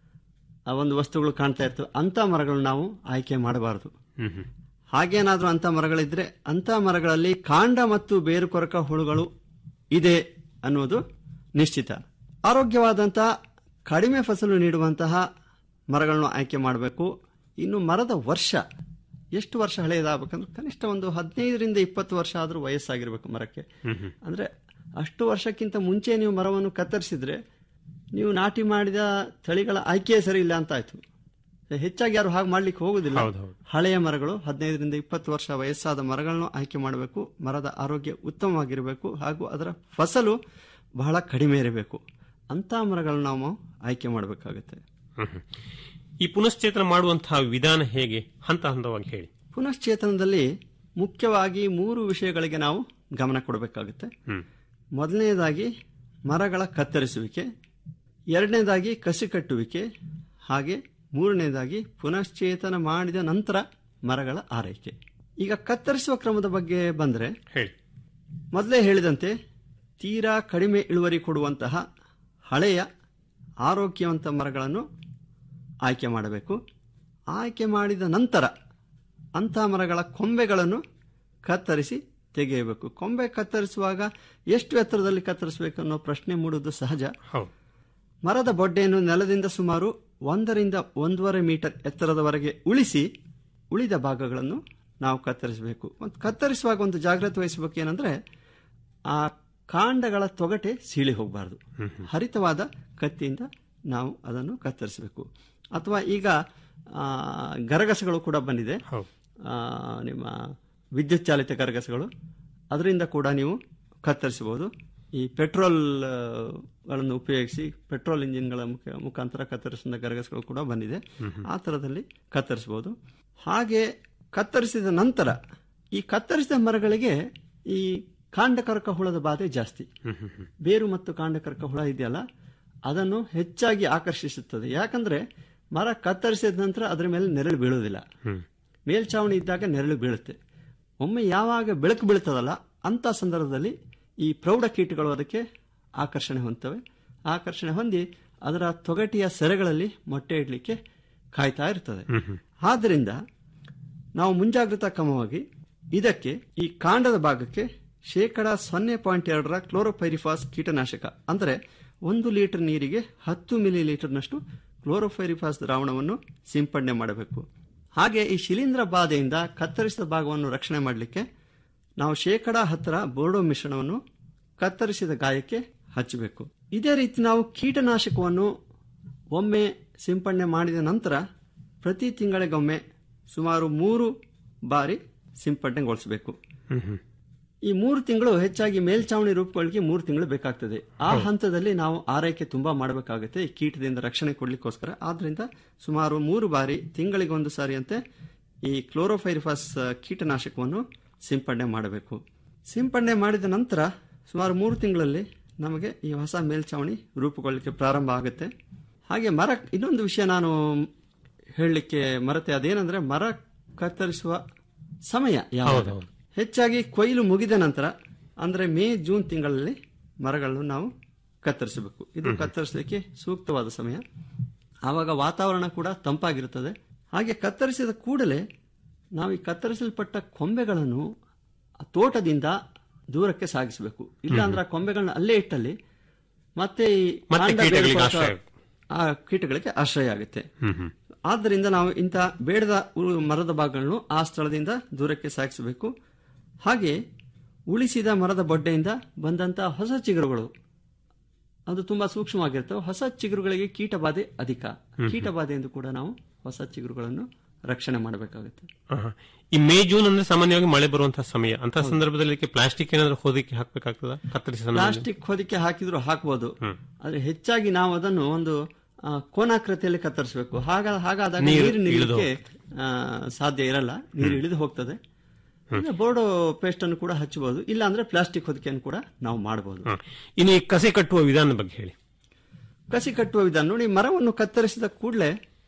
ಆ ಒಂದು ವಸ್ತುಗಳು ಕಾಣ್ತಾ ಇರ್ತವೆ ಅಂಥ ಮರಗಳು ನಾವು ಆಯ್ಕೆ ಮಾಡಬಾರದು ಹ್ಮ್ ಹ್ಮ್ ಹಾಗೇನಾದ್ರೂ ಅಂಥ ಮರಗಳಿದ್ರೆ ಅಂಥ ಮರಗಳಲ್ಲಿ ಕಾಂಡ ಮತ್ತು ಬೇರು ಕೊರಕ ಹುಳುಗಳು ಇದೆ ಅನ್ನೋದು ನಿಶ್ಚಿತ ಆರೋಗ್ಯವಾದಂಥ ಕಡಿಮೆ ಫಸಲು ನೀಡುವಂತಹ ಮರಗಳನ್ನು ಆಯ್ಕೆ ಮಾಡಬೇಕು ಇನ್ನು ಮರದ ವರ್ಷ ಎಷ್ಟು ವರ್ಷ ಹಳೆಯದಾಗಬೇಕಂದ್ರೆ ಕನಿಷ್ಠ ಒಂದು ಹದಿನೈದರಿಂದ ಇಪ್ಪತ್ತು ವರ್ಷ ಆದರೂ ವಯಸ್ಸಾಗಿರ್ಬೇಕು ಮರಕ್ಕೆ ಹ್ಮ್ ಹ್ಮ್ ಅಂದ್ರೆ ಅಷ್ಟು ವರ್ಷಕ್ಕಿಂತ ಮುಂಚೆ ನೀವು ಮರವನ್ನು ಕತ್ತರಿಸಿದ್ರೆ ನೀವು ನಾಟಿ ಮಾಡಿದ ತಳಿಗಳ ಆಯ್ಕೆ ಸರಿ ಇಲ್ಲ ಅಂತ ಆಯ್ತು ಹೆಚ್ಚಾಗಿ ಯಾರು ಹಾಗೆ ಮಾಡ್ಲಿಕ್ಕೆ ಹೋಗುದಿಲ್ಲ ಹೌದೌದು. ಹಳೆಯ ಮರಗಳು ಹದಿನೈದರಿಂದ ಇಪ್ಪತ್ತು ವರ್ಷ ವಯಸ್ಸಾದ ಮರಗಳನ್ನು ಆಯ್ಕೆ ಮಾಡಬೇಕು ಮರದ ಆರೋಗ್ಯ ಉತ್ತಮವಾಗಿರಬೇಕು ಹಾಗೂ ಅದರ ಫಸಲು ಬಹಳ ಕಡಿಮೆ ಇರಬೇಕು ಅಂತ ಮರಗಳನ್ನು ನಾವು ಆಯ್ಕೆ ಮಾಡಬೇಕಾಗುತ್ತೆ ಹ್ಮ್ ಹ್ಮ್. ಈ ಪುನಶ್ಚೇತನ ಮಾಡುವಂತಹ ವಿಧಾನ ಹೇಗೆ ಹಂತ ಹಂತವಾಗಿ ಹೇಳಿ ಪುನಶ್ಚೇತನದಲ್ಲಿ ಮುಖ್ಯವಾಗಿ ಮೂರು ವಿಷಯಗಳಿಗೆ ನಾವು ಗಮನ ಕೊಡಬೇಕಾಗುತ್ತೆ ಹ್ಮ್ ಮೊದಲನೇದಾಗಿ ಮರಗಳ ಕತ್ತರಿಸುವಿಕೆ ಎರಡನೇದಾಗಿ ಕಸಿ ಕಟ್ಟುವಿಕೆ ಹಾಗೆ ಮೂರನೇದಾಗಿ ಪುನಶ್ಚೇತನ ಮಾಡಿದ ನಂತರ ಮರಗಳ ಆರೈಕೆ ಈಗ ಕತ್ತರಿಸುವ ಕ್ರಮದ ಬಗ್ಗೆ ಬಂದರೆ ಹೇಳಿ ಮೊದಲೇ ಹೇಳಿದಂತೆ ತೀರಾ ಕಡಿಮೆ ಇಳುವರಿ ಕೊಡುವಂತಹ ಹಳೆಯ ಆರೋಗ್ಯವಂತ ಮರಗಳನ್ನು ಆಯ್ಕೆ ಮಾಡಬೇಕು ಆಯ್ಕೆ ಮಾಡಿದ ನಂತರ ಅಂಥ ಮರಗಳ ಕೊಂಬೆಗಳನ್ನು ಕತ್ತರಿಸಿ ತೆಗೆಯಬೇಕು ಕೊಂಬೆ ಕತ್ತರಿಸುವಾಗ ಎಷ್ಟು ಎತ್ತರದಲ್ಲಿ ಕತ್ತರಿಸಬೇಕು ಅನ್ನೋ ಪ್ರಶ್ನೆ ಮೂಡುವುದು ಸಹಜ ಹೌದು ಮರದ ಬೊಡ್ಡೆಯನ್ನು ನೆಲದಿಂದ ಸುಮಾರು ಒಂದರಿಂದ ಒಂದೂವರೆ ಮೀಟರ್ ಎತ್ತರದವರೆಗೆ ಉಳಿಸಿ ಉಳಿದ ಭಾಗಗಳನ್ನು ನಾವು ಕತ್ತರಿಸಬೇಕು ಮತ್ತು ಕತ್ತರಿಸುವಾಗ ಒಂದು ಜಾಗ್ರತೆ ವಹಿಸಬೇಕು ಏನಂದ್ರೆ ಆ ಕಾಂಡಗಳ ತೊಗಟೆ ಸೀಳಿ ಹೋಗಬಾರದು ಹರಿತವಾದ ಕತ್ತಿಯಿಂದ ನಾವು ಅದನ್ನು ಕತ್ತರಿಸಬೇಕು ಅಥವಾ ಈಗ ಆ, ಗರಗಸಗಳು ಕೂಡ ಬಂದಿದೆ ಹೌದು ಆ, ನಿಮ್ಮ ವಿದ್ಯುತ್ ಚಾಲಿತ ಗರಗಸಗಳು ಅದರಿಂದ ಕೂಡ ನೀವು ಕತ್ತರಿಸಬಹುದು ಈ ಪೆಟ್ರೋಲ್ ಆ, ಗಳನ್ನು ಉಪಯೋಗಿಸಿ ಪೆಟ್ರೋಲ್ ಇಂಜಿನ್ಗಳ ಮುಖ ಮುಖಾಂತರ ಕತ್ತರಿಸಿದ ಗರಗಸಗಳು ಕೂಡ ಬಂದಿದೆ ಆ ಥರದಲ್ಲಿ ಕತ್ತರಿಸಬಹುದು ಹಾಗೆ ಕತ್ತರಿಸಿದ ನಂತರ ಈ ಕತ್ತರಿಸಿದ ಮರಗಳಿಗೆ ಈ ಕಾಂಡಕರಕ ಹುಳದ ಬಾಧೆ ಜಾಸ್ತಿ ಬೇರು ಮತ್ತು ಕಾಂಡಕರಕ ಹುಳ ಇದೆಯಲ್ಲ ಅದನ್ನು ಹೆಚ್ಚಾಗಿ ಆಕರ್ಷಿಸುತ್ತದೆ ಯಾಕಂದ್ರೆ ಮರ ಕತ್ತರಿಸಿದ ನಂತರ ಅದರ ಮೇಲೆ ನೆರಳು ಬೀಳುವುದಿಲ್ಲ ಮೇಲ್ಛಾವಣಿ ಇದ್ದಾಗ ನೆರಳು ಬೀಳುತ್ತೆ ಒಮ್ಮೆ ಯಾವಾಗ ಬೆಳಕು ಬೀಳ್ತದಲ್ಲ ಅಂತ ಸಂದರ್ಭದಲ್ಲಿ ಈ ಪ್ರೌಢ ಕೀಟಗಳು ಅದಕ್ಕೆ ಆಕರ್ಷಣೆ ಹೊಂದ್ತವೆ ಆಕರ್ಷಣೆ ಹೊಂದಿ ಅದರ ತೊಗಟಿಯ ಸೆರೆಗಳಲ್ಲಿ ಮೊಟ್ಟೆ ಇಡಲಿಕ್ಕೆ ಕಾಯ್ತಾ ಇರ್ತದೆ ಆದ್ದರಿಂದ ನಾವು ಮುಂಜಾಗ್ರತಾ ಕ್ರಮವಾಗಿ ಇದಕ್ಕೆ ಈ ಕಾಂಡದ ಭಾಗಕ್ಕೆ ಶೇಕಡ ಸೊನ್ನೆ ಪಾಯಿಂಟ್ ಎರಡರ ಕ್ಲೋರೋಪೈರಿಫಾಸ್ ಕೀಟನಾಶಕ ಅಂದರೆ ಒಂದು ಲೀಟರ್ ನೀರಿಗೆ ಹತ್ತು ಮಿಲಿ ಲೀಟರ್ನಷ್ಟು ಕ್ಲೋರೋಫೈರಿಫಾಸ್ ದ್ರಾವಣವನ್ನು ಸಿಂಪಡಣೆ ಮಾಡಬೇಕು ಹಾಗೆ ಈ ಶಿಲೀಂಧ್ರ ಬಾಧೆಯಿಂದ ಕತ್ತರಿಸಿದ ಭಾಗವನ್ನು ರಕ್ಷಣೆ ಮಾಡಲಿಕ್ಕೆ ನಾವು ಶೇಕಡ ಹತ್ತರ ಬೋರ್ಡೋ ಮಿಶ್ರಣವನ್ನು ಕತ್ತರಿಸಿದ ಗಾಯಕ್ಕೆ ಹಚ್ಚಬೇಕು ಇದೇ ರೀತಿ ನಾವು ಕೀಟನಾಶಕವನ್ನು ಒಮ್ಮೆ ಸಿಂಪಡಣೆ ಮಾಡಿದ ನಂತರ ಪ್ರತಿ ತಿಂಗಳಿಗೊಮ್ಮೆ ಸುಮಾರು ಮೂರು ಬಾರಿ ಸಿಂಪಡಣೆಗೊಳಿಸಬೇಕು ಈ ಮೂರು ತಿಂಗಳು ಹೆಚ್ಚಾಗಿ ಮೇಲ್ಚಾವಣಿ ರೂಪಗಳಿಗೆ ಮೂರು ತಿಂಗಳು ಬೇಕಾಗ್ತದೆ ಆ ಹಂತದಲ್ಲಿ ನಾವು ಆರೈಕೆ ತುಂಬಾ ಮಾಡಬೇಕಾಗುತ್ತೆ ಈ ಕೀಟದಿಂದ ರಕ್ಷಣೆ ಕೊಡ್ಲಿಕ್ಕೋಸ್ಕರ ಆದ್ರಿಂದ ಸುಮಾರು ಮೂರು ಬಾರಿ ತಿಂಗಳಿಗೆ ಒಂದು ಸಾರಿಯಂತೆ ಈ ಕ್ಲೋರೋಫೈರಿಫಾಸ್ ಕೀಟನಾಶಕವನ್ನು ಸಿಂಪಡಣೆ ಮಾಡಬೇಕು ಸಿಂಪಡಣೆ ಮಾಡಿದ ನಂತರ ಸುಮಾರು ಮೂರು ತಿಂಗಳಲ್ಲಿ ನಮಗೆ ಈ ಹೊಸ ಮೇಲ್ಛಾವಣಿ ರೂಪುಗೊಳ್ಳಲಿಕ್ಕೆ ಪ್ರಾರಂಭ ಆಗುತ್ತೆ ಹಾಗೆ ಮರ ಇನ್ನೊಂದು ವಿಷಯ ನಾನು ಹೇಳಲಿಕ್ಕೆ ಮರತೆ ಅದೇನೆಂದ್ರೆ ಮರ ಕತ್ತರಿಸುವ ಸಮಯ ಯಾವಾಗ ಹೌದು. ಹೆಚ್ಚಾಗಿ ಕೊಯ್ಲು ಮುಗಿದ ನಂತರ ಅಂದ್ರೆ ಮೇ ಜೂನ್ ತಿಂಗಳಲ್ಲಿ ಮರಗಳನ್ನು ನಾವು ಕತ್ತರಿಸಬೇಕು ಇದು ಕತ್ತರಿಸಲಿಕ್ಕೆ ಸೂಕ್ತವಾದ ಸಮಯ ಆವಾಗ ವಾತಾವರಣ ಕೂಡ ತಂಪಾಗಿರುತ್ತದೆ ಹಾಗೆ ಕತ್ತರಿಸಿದ ಕೂಡಲೇ ನಾವು ಈ ಕತ್ತರಿಸಲ್ಪಟ್ಟ ಕೊಂಬೆಗಳನ್ನು ಆ ತೋಟದಿಂದ ದೂರಕ್ಕೆ ಸಾಗಿಸಬೇಕು ಇಲ್ಲ ಅಂದ್ರೆ ಆ ಕೊಂಬೆಗಳನ್ನ ಅಲ್ಲೇ ಇಟ್ಟಲ್ಲಿ ಮತ್ತೆ ಈ ಮತ್ತೆ ಕಾಂಡ ಕೀಟಗಳಿಗೆ ಬೇರ್ಪಡುವ ಆಶ್ರಯ. ಆ ಕೀಟಗಳಿಗೆ ಆಶ್ರಯ ಆಗುತ್ತೆ ಹ್ಮ್ ಹ್ಮ್ ಆದ್ದರಿಂದ ನಾವು ಇಂಥ ಬೇಡದ ಉ- ಮರದ ಭಾಗಗಳನ್ನು ಆ ಸ್ಥಳದಿಂದ ದೂರಕ್ಕೆ ಸಾಗಿಸಬೇಕು ಹಾಗೆ ಉಳಿಸಿದ ಮರದ ಬೊಡ್ಡೆಯಿಂದ ಬಂದಂತ ಹೊಸ ಚಿಗುರುಗಳು ಅದು ತುಂಬಾ ಸೂಕ್ಷ್ಮವಾಗಿರ್ತವೆ ಹೊಸ ಚಿಗುರುಗಳಿಗೆ ಕೀಟಬಾಧೆ ಅಧಿಕ ಕೀಟಬಾಧೆಯಿಂದ ಕೂಡ ನಾವು ಹೊಸ ಚಿಗುರುಗಳನ್ನು ರಕ್ಷಣೆ ಮಾಡಬೇಕಾಗುತ್ತೆ ಆಹಾ. ಈ ಮೇ ಜೂನ್ ಅಂದ್ರೆ ಸಾಮಾನ್ಯವಾಗಿ ಮಳೆ ಬರುವಂತಹ ಸಮಯ ಅಂತ ಸಂದರ್ಭದಲ್ಲಿ ಇದಕ್ಕೆ ಪ್ಲಾಸ್ಟಿಕ್ ಏನಾದ್ರೂ ಹೊದಿಕೆ ಹಾಕ್ಬೇಕಾಗ್ತದ ಕತ್ತರಿಸಿದ ಸಮಯದಲ್ಲಿ? ಪ್ಲಾಸ್ಟಿಕ್ ಹೊದಿಕೆ ಹಾಕಿದ್ರು ಹಾಕಬಹುದು ಆದ್ರೆ ಹೆಚ್ಚಾಗಿ ನಾವು ಅದನ್ನು ಒಂದು ಆ, ಕೋನಾಕೃತಿಯಲ್ಲಿ ಕತ್ತರಿಸಬೇಕು ಹಾಗ ಹಾಗಾದಾಗ ನೀರು ನೀರು ಇಳಿದು ನಿಲ್ಲಕ್ಕೆ ಆ, ಸಾಧ್ಯ ಇರಲ್ಲ ನೀರು ಇಳಿದು ಹೋಗ್ತದೆ ಇಲ್ಲ ಬೋರ್ಡೋ ಪೇಸ್ಟ್ ಅನ್ನು ಕೂಡ ಹಚ್ಚಬಹುದು ಇಲ್ಲ ಅಂದ್ರೆ ಪ್ಲಾಸ್ಟಿಕ್ ಹೊದಿಕೆಯನ್ನು ಕೂಡ ನಾವು ಮಾಡಬಹುದು ಹ. ಇನ್ನು ಈ ಕಸಿ ಕಟ್ಟುವ ವಿಧಾನದ ಬಗ್ಗೆ ಹೇಳಿ ಕಸಿ ಕಟ್ಟುವ ವಿಧಾನ ನೋಡಿ ಮರವನ್ನು ಕತ್ತರಿಸಿದ ಕೂಡಲೇ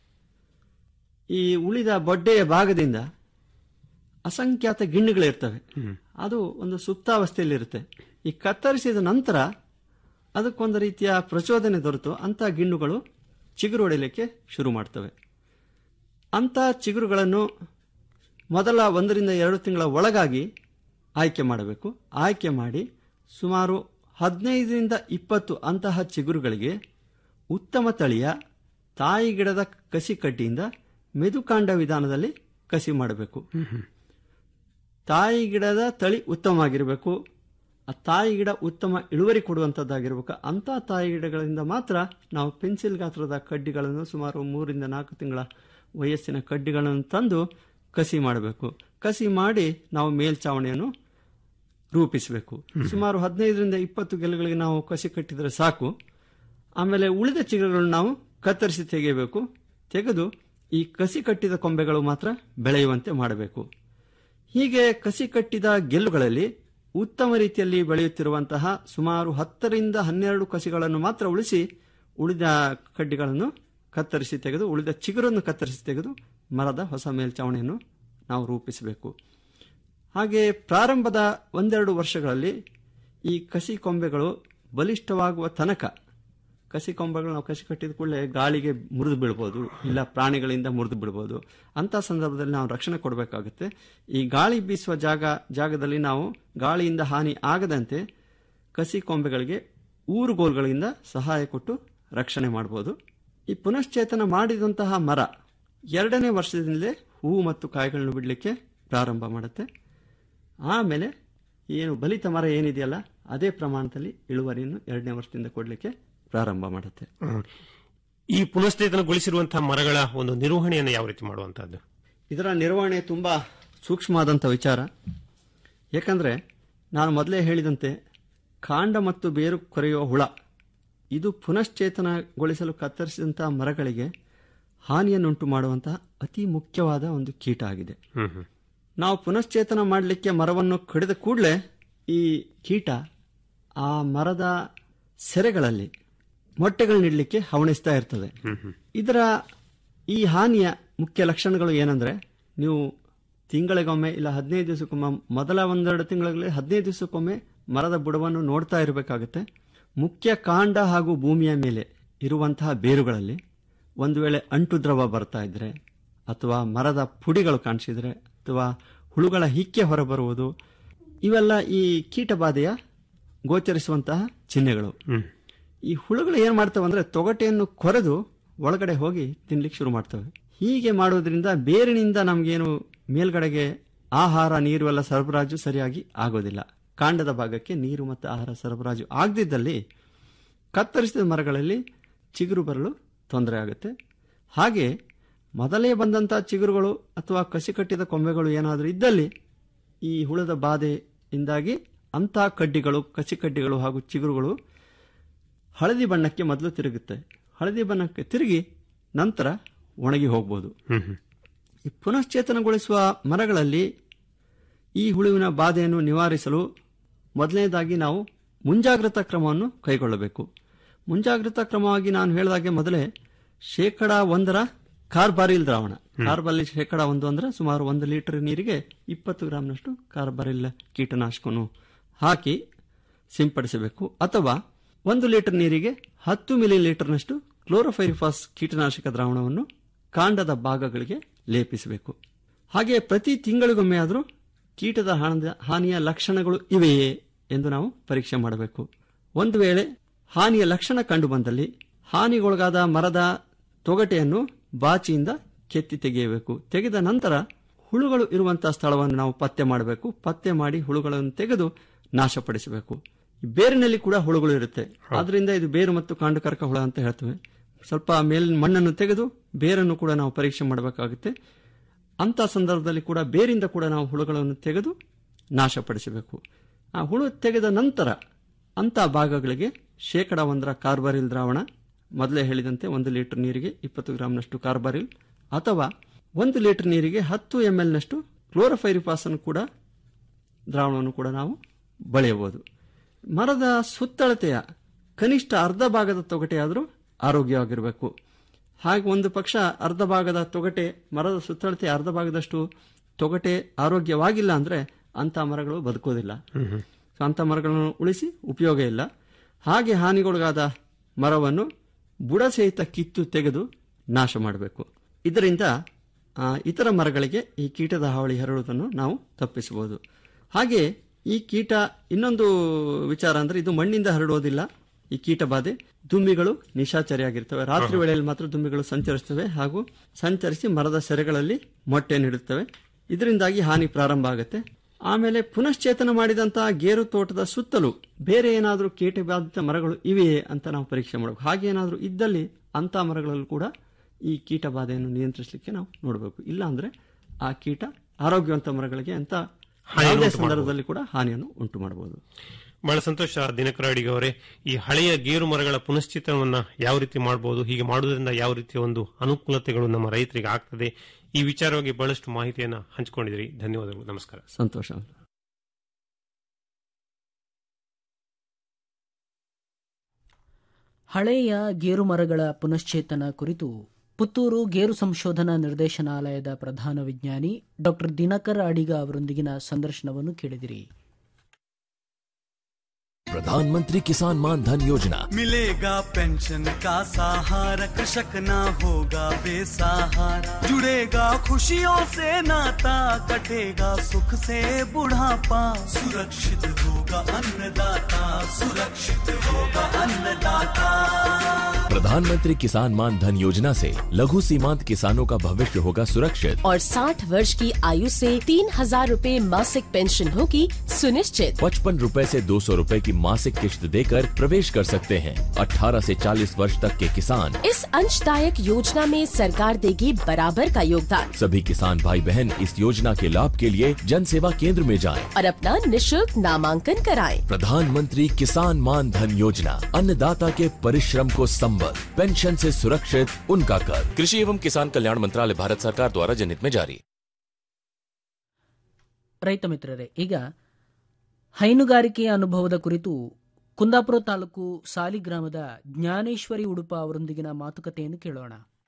ಈ ಉಳಿದ ಬೊಡ್ಡೆಯ ಭಾಗದಿಂದ ಅಸಂಖ್ಯಾತ ಗಿಣ್ಣುಗಳಿರ್ತವೆ ಅದು ಒಂದು ಸುಪ್ತಾವಸ್ಥೆಯಲ್ಲಿರುತ್ತೆ ಈ ಕತ್ತರಿಸಿದ ನಂತರ ಅದಕ್ಕೊಂದು ರೀತಿಯ ಪ್ರಚೋದನೆ ದೊರೆತು ಅಂತ ಗಿಣ್ಣುಗಳು ಚಿಗುರು ಹೊಡೆಯಲಿಕ್ಕೆ ಶುರು ಮಾಡ್ತವೆ ಅಂತ ಚಿಗುರುಗಳನ್ನು ಮೊದಲ ಒಂದರಿಂದ ಎರಡು ತಿಂಗಳ ಒಳಗಾಗಿ ಆಯ್ಕೆ ಮಾಡಬೇಕು ಆಯ್ಕೆ ಮಾಡಿ ಸುಮಾರು ಹದಿನೈದರಿಂದ ಇಪ್ಪತ್ತು ಅಂತಹ ಚಿಗುರುಗಳಿಗೆ ಉತ್ತಮ ತಳಿಯ ತಾಯಿ ಗಿಡದ ಕಸಿ ಕಡ್ಡಿಯಿಂದ ಮೆದುಕಾಂಡ ವಿಧಾನದಲ್ಲಿ ಕಸಿ ಮಾಡಬೇಕು ತಾಯಿ ಗಿಡದ ತಳಿ ಉತ್ತಮವಾಗಿರಬೇಕು ಆ ತಾಯಿ ಗಿಡ ಉತ್ತಮ ಇಳುವರಿ ಕೊಡುವಂಥದ್ದಾಗಿರ್ಬೇಕು ಅಂಥ ತಾಯಿ ಗಿಡಗಳಿಂದ ಮಾತ್ರ ನಾವು ಪೆನ್ಸಿಲ್ ಗಾತ್ರದ ಕಡ್ಡಿಗಳನ್ನು ಸುಮಾರು ಮೂರಿಂದ ನಾಲ್ಕು ತಿಂಗಳ ವಯಸ್ಸಿನ ಕಡ್ಡಿಗಳನ್ನು ತಂದು ಕಸಿ ಮಾಡಬೇಕು ಕಸಿ ಮಾಡಿ ನಾವು ಮೇಲ್ಚಾವಣಿಯನ್ನು ರೂಪಿಸಬೇಕು ಸುಮಾರು ಹದಿನೈದರಿಂದ ಇಪ್ಪತ್ತು ಗೆಲುಗಳಿಗೆ ನಾವು ಕಸಿ ಕಟ್ಟಿದರೆ ಸಾಕು ಆಮೇಲೆ ಉಳಿದ ಚಿಗುರುಗಳನ್ನು ನಾವು ಕತ್ತರಿಸಿ ತೆಗೆಯಬೇಕು ತೆಗೆದು ಈ ಕಸಿ ಕಟ್ಟಿದ ಕೊಂಬೆಗಳು ಮಾತ್ರ ಬೆಳೆಯುವಂತೆ ಮಾಡಬೇಕು ಹೀಗೆ ಕಸಿ ಕಟ್ಟಿದ ಗೆಲ್ಲುಗಳಲ್ಲಿ ಉತ್ತಮ ರೀತಿಯಲ್ಲಿ ಬೆಳೆಯುತ್ತಿರುವಂತಹ ಸುಮಾರು ಹತ್ತರಿಂದ ಹನ್ನೆರಡು ಕಸಿಗಳನ್ನು ಮಾತ್ರ ಉಳಿಸಿ ಉಳಿದ ಕಡ್ಡಿಗಳನ್ನು ಕತ್ತರಿಸಿ ತೆಗೆದು ಉಳಿದ ಚಿಗುರನ್ನು ಕತ್ತರಿಸಿ ತೆಗೆದು ಮರದ ಹೊಸ ಮೇಲ್ಚಾವಣಿಯನ್ನು ನಾವು ರೂಪಿಸಬೇಕು ಹಾಗೆ ಪ್ರಾರಂಭದ ಒಂದೆರಡು ವರ್ಷಗಳಲ್ಲಿ ಈ ಕಸಿ ಕೊಂಬೆಗಳು ಬಲಿಷ್ಠವಾಗುವ ತನಕ ಕಸಿ ಕೊಂಬೆಗಳು ನಾವು ಕಸಿ ಕಟ್ಟಿದ ಕೂಡಲೇ ಗಾಳಿಗೆ ಮುರಿದು ಬೀಳ್ಬೋದು ಇಲ್ಲ ಪ್ರಾಣಿಗಳಿಂದ ಮುರಿದು ಬೀಳ್ಬೋದು ಅಂತ ಸಂದರ್ಭದಲ್ಲಿ ನಾವು ರಕ್ಷಣೆ ಕೊಡಬೇಕಾಗುತ್ತೆ ಈ ಗಾಳಿ ಬೀಸುವ ಜಾಗ ಜಾಗದಲ್ಲಿ ನಾವು ಗಾಳಿಯಿಂದ ಹಾನಿ ಆಗದಂತೆ ಕಸಿ ಕೊಂಬೆಗಳಿಗೆ ಊರುಗೋಲ್ಗಳಿಂದ ಸಹಾಯ ಕೊಟ್ಟು ರಕ್ಷಣೆ ಮಾಡಬಹುದು ಈ ಪುನಶ್ಚೇತನ ಮಾಡಿದಂತಹ ಮರ ಎರಡನೇ ವರ್ಷದಿಂದಲೇ ಹೂವು ಮತ್ತು ಕಾಯಿಗಳನ್ನು ಬಿಡಲಿಕ್ಕೆ ಪ್ರಾರಂಭ ಮಾಡುತ್ತೆ ಆಮೇಲೆ ಏನು ಬಲಿತ ಮರ ಏನಿದೆಯಲ್ಲ ಅದೇ ಪ್ರಮಾಣದಲ್ಲಿ ಇಳುವರಿಯನ್ನು ಎರಡನೇ ವರ್ಷದಿಂದ ಕೊಡಲಿಕ್ಕೆ ಪ್ರಾರಂಭ ಮಾಡುತ್ತೆ ಹ್ಮ್. ಈ ಪುನಶ್ಚೇತನಗೊಳಿಸಿರುವಂತಹ ಮರಗಳ ಒಂದು ನಿರ್ವಹಣೆಯನ್ನು ಯಾವ ರೀತಿ ಮಾಡುವಂತಹದ್ದು ಇದರ ನಿರ್ವಹಣೆ ತುಂಬ ಸೂಕ್ಷ್ಮವಾದಂಥ ವಿಚಾರ ಯಾಕಂದರೆ ನಾನು ಮೊದಲೇ ಹೇಳಿದಂತೆ ಕಾಂಡ ಮತ್ತು ಬೇರು ಕೊರೆಯುವ ಹುಳ ಇದು ಪುನಶ್ಚೇತನಗೊಳಿಸಲು ಕತ್ತರಿಸಿದಂತಹ ಮರಗಳಿಗೆ ಹಾನಿಯನ್ನುಂಟು ಮಾಡುವಂತಹ ಅತಿ ಮುಖ್ಯವಾದ ಒಂದು ಕೀಟ ಆಗಿದೆ ಹ್ಮ್ ಹ್ಮ್ ನಾವು ಪುನಶ್ಚೇತನ ಮಾಡಲಿಕ್ಕೆ ಮರವನ್ನು ಕಡಿದ ಕೂಡಲೇ ಈ ಕೀಟ ಆ ಮರದ ಸೆರೆಗಳಲ್ಲಿ ಮೊಟ್ಟೆಗಳನ್ನಿಡಲಿಕ್ಕೆ ಹವಣಿಸ್ತಾ ಇರ್ತದೆ ಇದರ ಈ ಹಾನಿಯ ಮುಖ್ಯ ಲಕ್ಷಣಗಳು ಏನಂದ್ರೆ ನೀವು ತಿಂಗಳಿಗೊಮ್ಮೆ ಇಲ್ಲ ಹದಿನೈದು ದಿವಸಕ್ಕೊಮ್ಮೆ ಮೊದಲ ಒಂದೆರಡು ತಿಂಗಳಲ್ಲಿ ಹದಿನೈದು ದಿವಸಕ್ಕೊಮ್ಮೆ ಮರದ ಬುಡವನ್ನು ನೋಡ್ತಾ ಇರಬೇಕಾಗುತ್ತೆ ಮುಖ್ಯ ಕಾಂಡ ಹಾಗೂ ಭೂಮಿಯ ಮೇಲೆ ಇರುವಂತಹ ಬೇರುಗಳಲ್ಲಿ ಒಂದು ವೇಳೆ ಅಂಟು ದ್ರವ ಬರ್ತಾ ಇದ್ರೆ ಅಥವಾ ಮರದ ಪುಡಿಗಳು ಕಾಣಿಸಿದ್ರೆ ಅಥವಾ ಹುಳುಗಳ ಹಿಕ್ಕೆ ಹೊರಬರುವುದು ಇವೆಲ್ಲ ಈ ಕೀಟಬಾಧೆಯ ಗೋಚರಿಸುವಂತಹ ಚಿಹ್ನೆಗಳು ಈ ಹುಳುಗಳು ಏನ್ ಮಾಡ್ತವೆ ಅಂದ್ರೆ ತೊಗಟೆಯನ್ನು ಕೊರೆದು ಒಳಗಡೆ ಹೋಗಿ ತಿನ್ಲಿಕ್ಕೆ ಶುರು ಮಾಡ್ತವೆ ಹೀಗೆ ಮಾಡೋದ್ರಿಂದ ಬೇರಿನಿಂದ ನಮಗೇನು ಮೇಲ್ಗಡೆಗೆ ಆಹಾರ ನೀರು ಎಲ್ಲ ಸರಬರಾಜು ಸರಿಯಾಗಿ ಆಗೋದಿಲ್ಲ ಕಾಂಡದ ಭಾಗಕ್ಕೆ ನೀರು ಮತ್ತು ಆಹಾರ ಸರಬರಾಜು ಆಗದಿದ್ದಲ್ಲಿ ಕತ್ತರಿಸಿದ ಮರಗಳಲ್ಲಿ ಚಿಗುರು ಬರಲು ತೊಂದರೆ ಆಗುತ್ತೆ ಹಾಗೆ ಮೊದಲೇ ಬಂದಂತಹ ಚಿಗುರುಗಳು ಅಥವಾ ಕಸಿ ಕಟ್ಟಿದ ಕೊಂಬೆಗಳು ಏನಾದರೂ ಇದ್ದಲ್ಲಿ ಈ ಹುಳದ ಬಾಧೆಯಿಂದಾಗಿ ಅಂತಹ ಕಡ್ಡಿಗಳು ಕಸಿ ಕಡ್ಡಿಗಳು ಹಾಗೂ ಚಿಗುರುಗಳು ಹಳದಿ ಬಣ್ಣಕ್ಕೆ ಮೊದಲು ತಿರುಗುತ್ತೆ ಹಳದಿ ಬಣ್ಣಕ್ಕೆ ತಿರುಗಿ ನಂತರ ಒಣಗಿ ಹೋಗ್ಬೋದು ಈ ಪುನಶ್ಚೇತನಗೊಳಿಸುವ ಮರಗಳಲ್ಲಿ ಈ ಹುಳುವಿನ ಬಾಧೆಯನ್ನು ನಿವಾರಿಸಲು ಮೊದಲನೇದಾಗಿ ನಾವು ಮುಂಜಾಗ್ರತಾ ಕ್ರಮವನ್ನು ಕೈಗೊಳ್ಳಬೇಕು ಮುಂಜಾಗ್ರತಾ ಕ್ರಮವಾಗಿ ನಾನು ಹೇಳಿದಾಗೆ ಮೊದಲೇ ಶೇಕಡ ಒಂದರ ಕಾರ್ಬಾರಿಲ್ ದ್ರಾವಣ ಕಾರ್ಬಾರಿಲ್ ಶೇಕಡ ಒಂದು ಅಂದ್ರೆ ಸುಮಾರು ಒಂದು ಲೀಟರ್ ನೀರಿಗೆ ಇಪ್ಪತ್ತು ಗ್ರಾಂನಷ್ಟು ಕಾರ್ಬಾರಿಲ್ ಕೀಟನಾಶಕವನ್ನು ಹಾಕಿ ಸಿಂಪಡಿಸಬೇಕು ಅಥವಾ ಒಂದು ಲೀಟರ್ ನೀರಿಗೆ ಹತ್ತು ಮಿಲಿ ಲೀಟರ್ನಷ್ಟು ಕ್ಲೋರೋಫೈರಿಫಾಸ್ ಕೀಟನಾಶಕ ದ್ರಾವಣವನ್ನು ಕಾಂಡದ ಭಾಗಗಳಿಗೆ ಲೇಪಿಸಬೇಕು ಹಾಗೆ ಪ್ರತಿ ತಿಂಗಳಿಗೊಮ್ಮೆ ಆದರೂ ಕೀಟದ ಹಾನದ- ಹಾನಿಯ ಲಕ್ಷಣಗಳು ಇವೆಯೇ ಎಂದು ನಾವು ಪರೀಕ್ಷೆ ಮಾಡಬೇಕು ಒಂದು ವೇಳೆ ಹಾನಿಯ ಲಕ್ಷಣ ಕಂಡು ಬಂದಲ್ಲಿ ಹಾನಿಗೊಳಗಾದ ಮರದ ತೊಗಟೆಯನ್ನು ಬಾಚಿಯಿಂದ ಕೆತ್ತಿ ತೆಗೆಯಬೇಕು ತೆಗೆದ ನಂತರ ಹುಳುಗಳು ಇರುವಂತಹ ಸ್ಥಳವನ್ನು ನಾವು ಪತ್ತೆ ಮಾಡಬೇಕು ಪತ್ತೆ ಮಾಡಿ ಹುಳುಗಳನ್ನು ತೆಗೆದು ನಾಶಪಡಿಸಬೇಕು ಈ ಬೇರಿನಲ್ಲಿ ಕೂಡ ಹುಳುಗಳು ಇರುತ್ತೆ ಆದ್ರಿಂದ ಇದು ಬೇರು ಮತ್ತು ಕಾಂಡುಕರ್ಕ ಹುಳ ಅಂತ ಹೇಳ್ತೇವೆ ಸ್ವಲ್ಪ ಮೇಲಿನ ಮಣ್ಣನ್ನು ತೆಗೆದು ಬೇರನ್ನು ಕೂಡ ನಾವು ಪರೀಕ್ಷೆ ಮಾಡಬೇಕಾಗುತ್ತೆ ಅಂತ ಸಂದರ್ಭದಲ್ಲಿ ಕೂಡ ಬೇರಿಂದ ಕೂಡ ನಾವು ಹುಳುಗಳನ್ನು ತೆಗೆದು ನಾಶಪಡಿಸಬೇಕು ಆ ಹುಳು ತೆಗೆದ ನಂತರ ಅಂತ ಭಾಗಗಳಿಗೆ ಶೇಕಡ ಒಂದರ ಕಾರ್ಬಾರಿಲ್ ದ್ರಾವಣ ಮೊದಲೇ ಹೇಳಿದಂತೆ ಒಂದು ಲೀಟರ್ ನೀರಿಗೆ ಇಪ್ಪತ್ತು ಗ್ರಾಂನಷ್ಟು ಕಾರ್ಬಾರಿಲ್ ಅಥವಾ ಒಂದು ಲೀಟರ್ ನೀರಿಗೆ ಹತ್ತು ಎಂ ಎಲ್ನಷ್ಟು ಕ್ಲೋರೋಫೈರಿಫಾಸ್ ಅನ್ನು ಕೂಡ ದ್ರಾವಣವನ್ನು ಕೂಡ ನಾವು ಬಳೆಯಬಹುದು ಮರದ ಸುತ್ತಳತೆಯ ಕನಿಷ್ಠ ಅರ್ಧ ಭಾಗದ ತೊಗಟೆಯಾದರೂ ಆರೋಗ್ಯವಾಗಿರಬೇಕು ಹಾಗೆ ಒಂದು ಪಕ್ಷ ಅರ್ಧ ಭಾಗದ ತೊಗಟೆ ಮರದ ಸುತ್ತಳತೆ ಅರ್ಧ ಭಾಗದಷ್ಟು ತೊಗಟೆ ಆರೋಗ್ಯವಾಗಿಲ್ಲ ಅಂದ್ರೆ ಅಂತ ಮರಗಳು ಬದುಕೋದಿಲ್ಲ ಸೊ ಅಂಥ ಮರಗಳನ್ನು ಉಳಿಸಿ ಉಪಯೋಗ ಇಲ್ಲ ಹಾಗೆ ಹಾನಿಗೊಳಗಾದ ಮರವನ್ನು ಬುಡ ಸಹಿತ ಕಿತ್ತು ತೆಗೆದು ನಾಶ ಮಾಡಬೇಕು ಇದರಿಂದ ಆ, ಇತರ ಮರಗಳಿಗೆ ಈ ಕೀಟದ ಹಾವಳಿ ಹರಡುವುದನ್ನು ನಾವು ತಪ್ಪಿಸಬಹುದು ಹಾಗೆ ಈ ಕೀಟ ಇನ್ನೊಂದು ವಿಚಾರ ಅಂದ್ರೆ ಇದು ಮಣ್ಣಿಂದ ಹರಡುವುದಿಲ್ಲ ಈ ಕೀಟ ಬಾಧೆ ದುಂಬಿಗಳು ನಿಶಾಚರಿಯಾಗಿರ್ತವೆ ರಾತ್ರಿ ವೇಳೆಯಲ್ಲಿ ಮಾತ್ರ ದುಂಬಿಗಳು ಸಂಚರಿಸ್ತವೆ ಹಾಗೂ ಸಂಚರಿಸಿ ಮರದ ಸೆರೆಗಳಲ್ಲಿ ಮೊಟ್ಟೆ ನೀಡುತ್ತವೆ ಇದರಿಂದಾಗಿ ಹಾನಿ ಪ್ರಾರಂಭ ಆಗುತ್ತೆ ಆಮೇಲೆ ಪುನಶ್ಚೇತನ ಮಾಡಿದಂತಹ ಗೇರು ತೋಟದ ಸುತ್ತಲೂ ಬೇರೆ ಏನಾದರೂ ಕೀಟ ಬಾಧಿತ ಮರಗಳು ಇವೆಯೇ ಅಂತ ನಾವು ಪರೀಕ್ಷೆ ಮಾಡಬೇಕು ಹಾಗೆ ಏನಾದರೂ ಇದ್ದಲ್ಲಿ ಅಂತ ಮರಗಳಲ್ಲೂ ಕೂಡ ಈ ಕೀಟ ಬಾಧೆಯನ್ನು ನಿಯಂತ್ರಿಸಲಿಕ್ಕೆ ನಾವು ನೋಡಬೇಕು ಇಲ್ಲ ಅಂದ್ರೆ ಆ ಕೀಟ ಆರೋಗ್ಯವಂತ ಮರಗಳಿಗೆ ಅಂತ ಹಾನಿಯನ್ನು ಯಾವುದೇ ಉಂಟು ಸಂದರ್ಭದಲ್ಲಿ ಕೂಡ ಹಾನಿಯನ್ನು ಉಂಟು ಮಾಡಬಹುದು ಬಹಳ ಸಂತೋಷ ದಿನಕರ ಅಡಿಗೆ ಅವರೇ ಈ ಹಳೆಯ ಗೇರು ಮರಗಳ ಪುನಶ್ಚಿತನವನ್ನ ಯಾವ ರೀತಿ ಮಾಡಬಹುದು ಹೀಗೆ ಮಾಡುವುದರಿಂದ ಯಾವ ರೀತಿಯ ಒಂದು ಅನುಕೂಲತೆಗಳು ನಮ್ಮ ರೈತರಿಗೆ ಆಗ್ತದೆ ಈ ವಿಚಾರವಾಗಿ ಬಹಳಷ್ಟು ಮಾಹಿತಿಯನ್ನ ಹಂಚಿಕೊಂಡಿದ್ರಿ ಧನ್ಯವಾದಗಳು ನಮಸ್ಕಾರ ಸಂತೋಷ ಹಳೆಯ ಗೇರು ಮರಗಳ ಪುನಶ್ಚೇತನ ಕುರಿತು ಪುತ್ತೂರು ಗೇರು ಸಂಶೋಧನಾ ನಿರ್ದೇಶನಾಲಯದ ಪ್ರಧಾನ ವಿಜ್ಞಾನಿ ಡಾಕ್ಟರ್ ದಿನಕರ್ ಅಡಿಗ ಅವರೊಂದಿಗಿನ ಸಂದರ್ಶನವನ್ನು ಕೇಳಿದಿರಿ प्रधानमंत्री किसान मान धन योजना मिलेगा पेंशन का सहारा कृषक ना होगा बेसहारा जुड़ेगा खुशियों से नाता कटेगा सुख से बुढ़ापा सुरक्षित होगा अन्नदाता सुरक्षित होगा अन्नदाता प्रधानमंत्री किसान मान धन योजना से लघु सीमांत किसानों का भविष्य होगा सुरक्षित और 60 वर्ष की आयु से तीन हजार रूपए मासिक पेंशन होगी सुनिश्चित पचपन रूपए से दो सौ रूपए की मासिक किश्त देकर प्रवेश कर सकते हैं 18 से 40 वर्ष तक के किसान इस अंशदायक योजना में सरकार देगी बराबर का योगदान सभी किसान भाई बहन इस योजना के लाभ के लिए जन सेवा केंद्र में जाएं। और अपना निशुल्क नामांकन कराएं। प्रधानमंत्री किसान मान धन योजना अन्नदाता के परिश्रम को संबल पेंशन से सुरक्षित उनका कर कृषि एवं किसान कल्याण मंत्रालय भारत सरकार द्वारा जनहित में जारी ರೈತ ಮಿತ್ರರೇ ಈಗ ಹೈನುಗಾರಿಕೆಯ ಅನುಭವದ ಕುರಿತು ಕುಂದಾಪುರ ತಾಲೂಕು ಸಾಲಿ ಗ್ರಾಮದ ಜ್ಞಾನೇಶ್ವರಿ ಉಡುಪ ಅವರೊಂದಿಗಿನ ಮಾತುಕತೆಯನ್ನು ಕೇಳೋಣ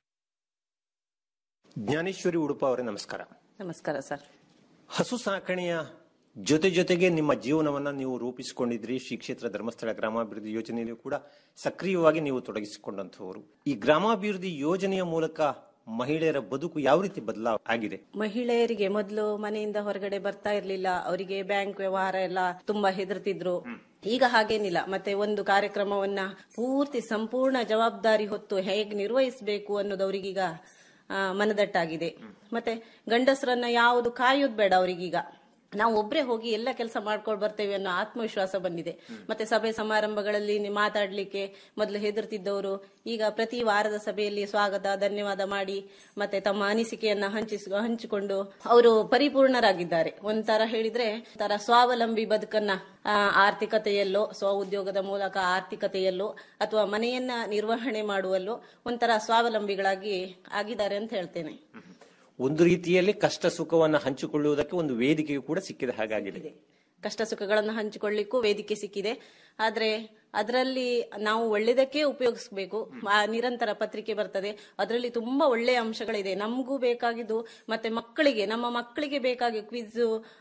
ಜ್ಞಾನೇಶ್ವರಿ ಉಡುಪ ಅವರೇ ನಮಸ್ಕಾರ ನಮಸ್ಕಾರ ಸರ್ ಹಸು ಸಾಕಣೆಯ ಜೊತೆ ಜೊತೆಗೆ ನಿಮ್ಮ ಜೀವನವನ್ನ ನೀವು ರೂಪಿಸಿಕೊಂಡಿದ್ರಿ ಶ್ರೀ ಕ್ಷೇತ್ರ ಧರ್ಮಸ್ಥಳ ಗ್ರಾಮಾಭಿವೃದ್ಧಿ ಯೋಜನೆಯಲ್ಲೂ ಕೂಡ ಸಕ್ರಿಯವಾಗಿ ನೀವು ತೊಡಗಿಸಿಕೊಂಡಂತಹವರು ಈ ಗ್ರಾಮಾಭಿವೃದ್ಧಿ ಯೋಜನೆಯ ಮೂಲಕ ಮಹಿಳೆಯರ ಬದುಕು ಯಾವ ರೀತಿ ಬದಲಾವ ಆಗಿದೆ ಮಹಿಳೆಯರಿಗೆ ಮೊದಲು ಮನೆಯಿಂದ ಹೊರಗಡೆ ಬರ್ತಾ ಇರ್ಲಿಲ್ಲ ಅವರಿಗೆ ಬ್ಯಾಂಕ್ ವ್ಯವಹಾರ ಎಲ್ಲ ತುಂಬಾ ಹೆದರ್ತಿದ್ರು ಈಗ ಹಾಗೇನಿಲ್ಲ ಮತ್ತೆ ಒಂದು ಕಾರ್ಯಕ್ರಮವನ್ನ ಪೂರ್ತಿ ಸಂಪೂರ್ಣ ಜವಾಬ್ದಾರಿ ಹೊತ್ತು ಹೇಗೆ ನಿರ್ವಹಿಸಬೇಕು ಅನ್ನೋದು ಅವರಿಗೀಗ ಆ, ಮನದಟ್ಟಾಗಿದೆ ಮತ್ತೆ ಗಂಡಸರನ್ನ ಯಾವುದು ಕಾಯೋದು ಬೇಡ ಅವರಿಗೀಗ ನಾವು ಒಬ್ರೇ ಹೋಗಿ ಎಲ್ಲ ಕೆಲಸ ಮಾಡ್ಕೊಂಡು ಬರ್ತೇವೆ ಅನ್ನೋ ಆತ್ಮವಿಶ್ವಾಸ ಬಂದಿದೆ ಮತ್ತೆ ಸಭೆ ಸಮಾರಂಭಗಳಲ್ಲಿ ನಿ- ಮಾತಾಡ್ಲಿಕ್ಕೆ ಮೊದಲು ಹೆದರ್ತಿದ್ದವರು ಈಗ ಪ್ರತಿ ವಾರದ ಸಭೆಯಲ್ಲಿ ಸ್ವಾಗತ ಧನ್ಯವಾದ ಮಾಡಿ ಮತ್ತೆ ತಮ್ಮ ಅನಿಸಿಕೆಯನ್ನ ಹಂಚಿಸ್ ಹಂಚಿಕೊಂಡು ಅವರು ಪರಿಪೂರ್ಣರಾಗಿದ್ದಾರೆ ಒಂಥರ ಹೇಳಿದ್ರೆ ತರ ಸ್ವಾವಲಂಬಿ ಬದುಕನ್ನ ಆ, ಆರ್ಥಿಕತೆಯಲ್ಲೋ ಸ್ವ ಉದ್ಯೋಗದ ಮೂಲಕ ಆರ್ಥಿಕತೆಯಲ್ಲೋ ಅಥವಾ ಮನೆಯನ್ನ ನಿರ್ವಹಣೆ ಮಾಡುವಲ್ಲೋ ಒಂಥರ ಸ್ವಾವಲಂಬಿಗಳಾಗಿ ಆಗಿದ್ದಾರೆ ಅಂತ ಹೇಳ್ತೇನೆ ಒಂದು ರೀತಿಯಲ್ಲಿ ಕಷ್ಟ ಸುಖವನ್ನ ಹಂಚಿಕೊಳ್ಳುವುದಕ್ಕೆ ಒಂದು ವೇದಿಕೆಯು ಕೂಡ ಸಿಕ್ಕಿದ ಹಾಗಾಗಿದೆ ಕಷ್ಟ ಸುಖಗಳನ್ನು ಹಂಚಿಕೊಳ್ಳಿಕ್ಕೂ ವೇದಿಕೆ ಸಿಕ್ಕಿದೆ ಆದ್ರೆ ಅದರಲ್ಲಿ ನಾವು ಒಳ್ಳೆದಕ್ಕೆ ಉಪಯೋಗಿಸ್ಬೇಕು ಆ ನಿರಂತರ ಪತ್ರಿಕೆ ಬರ್ತದೆ ಅದರಲ್ಲಿ ತುಂಬಾ ಒಳ್ಳೆಯ ಅಂಶಗಳಿದೆ ನಮಗೂ ಬೇಕಾಗಿದ್ದು ಮತ್ತೆ ಮಕ್ಕಳಿಗೆ ನಮ್ಮ ಮಕ್ಕಳಿಗೆ ಬೇಕಾಗಿ ಕ್ವಿಜ್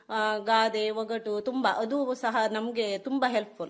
ಗಾದೆ ಒಗಟು ತುಂಬಾ ಅದು ಸಹ ನಮ್ಗೆ ತುಂಬಾ ಹೆಲ್ಪ್ಫುಲ್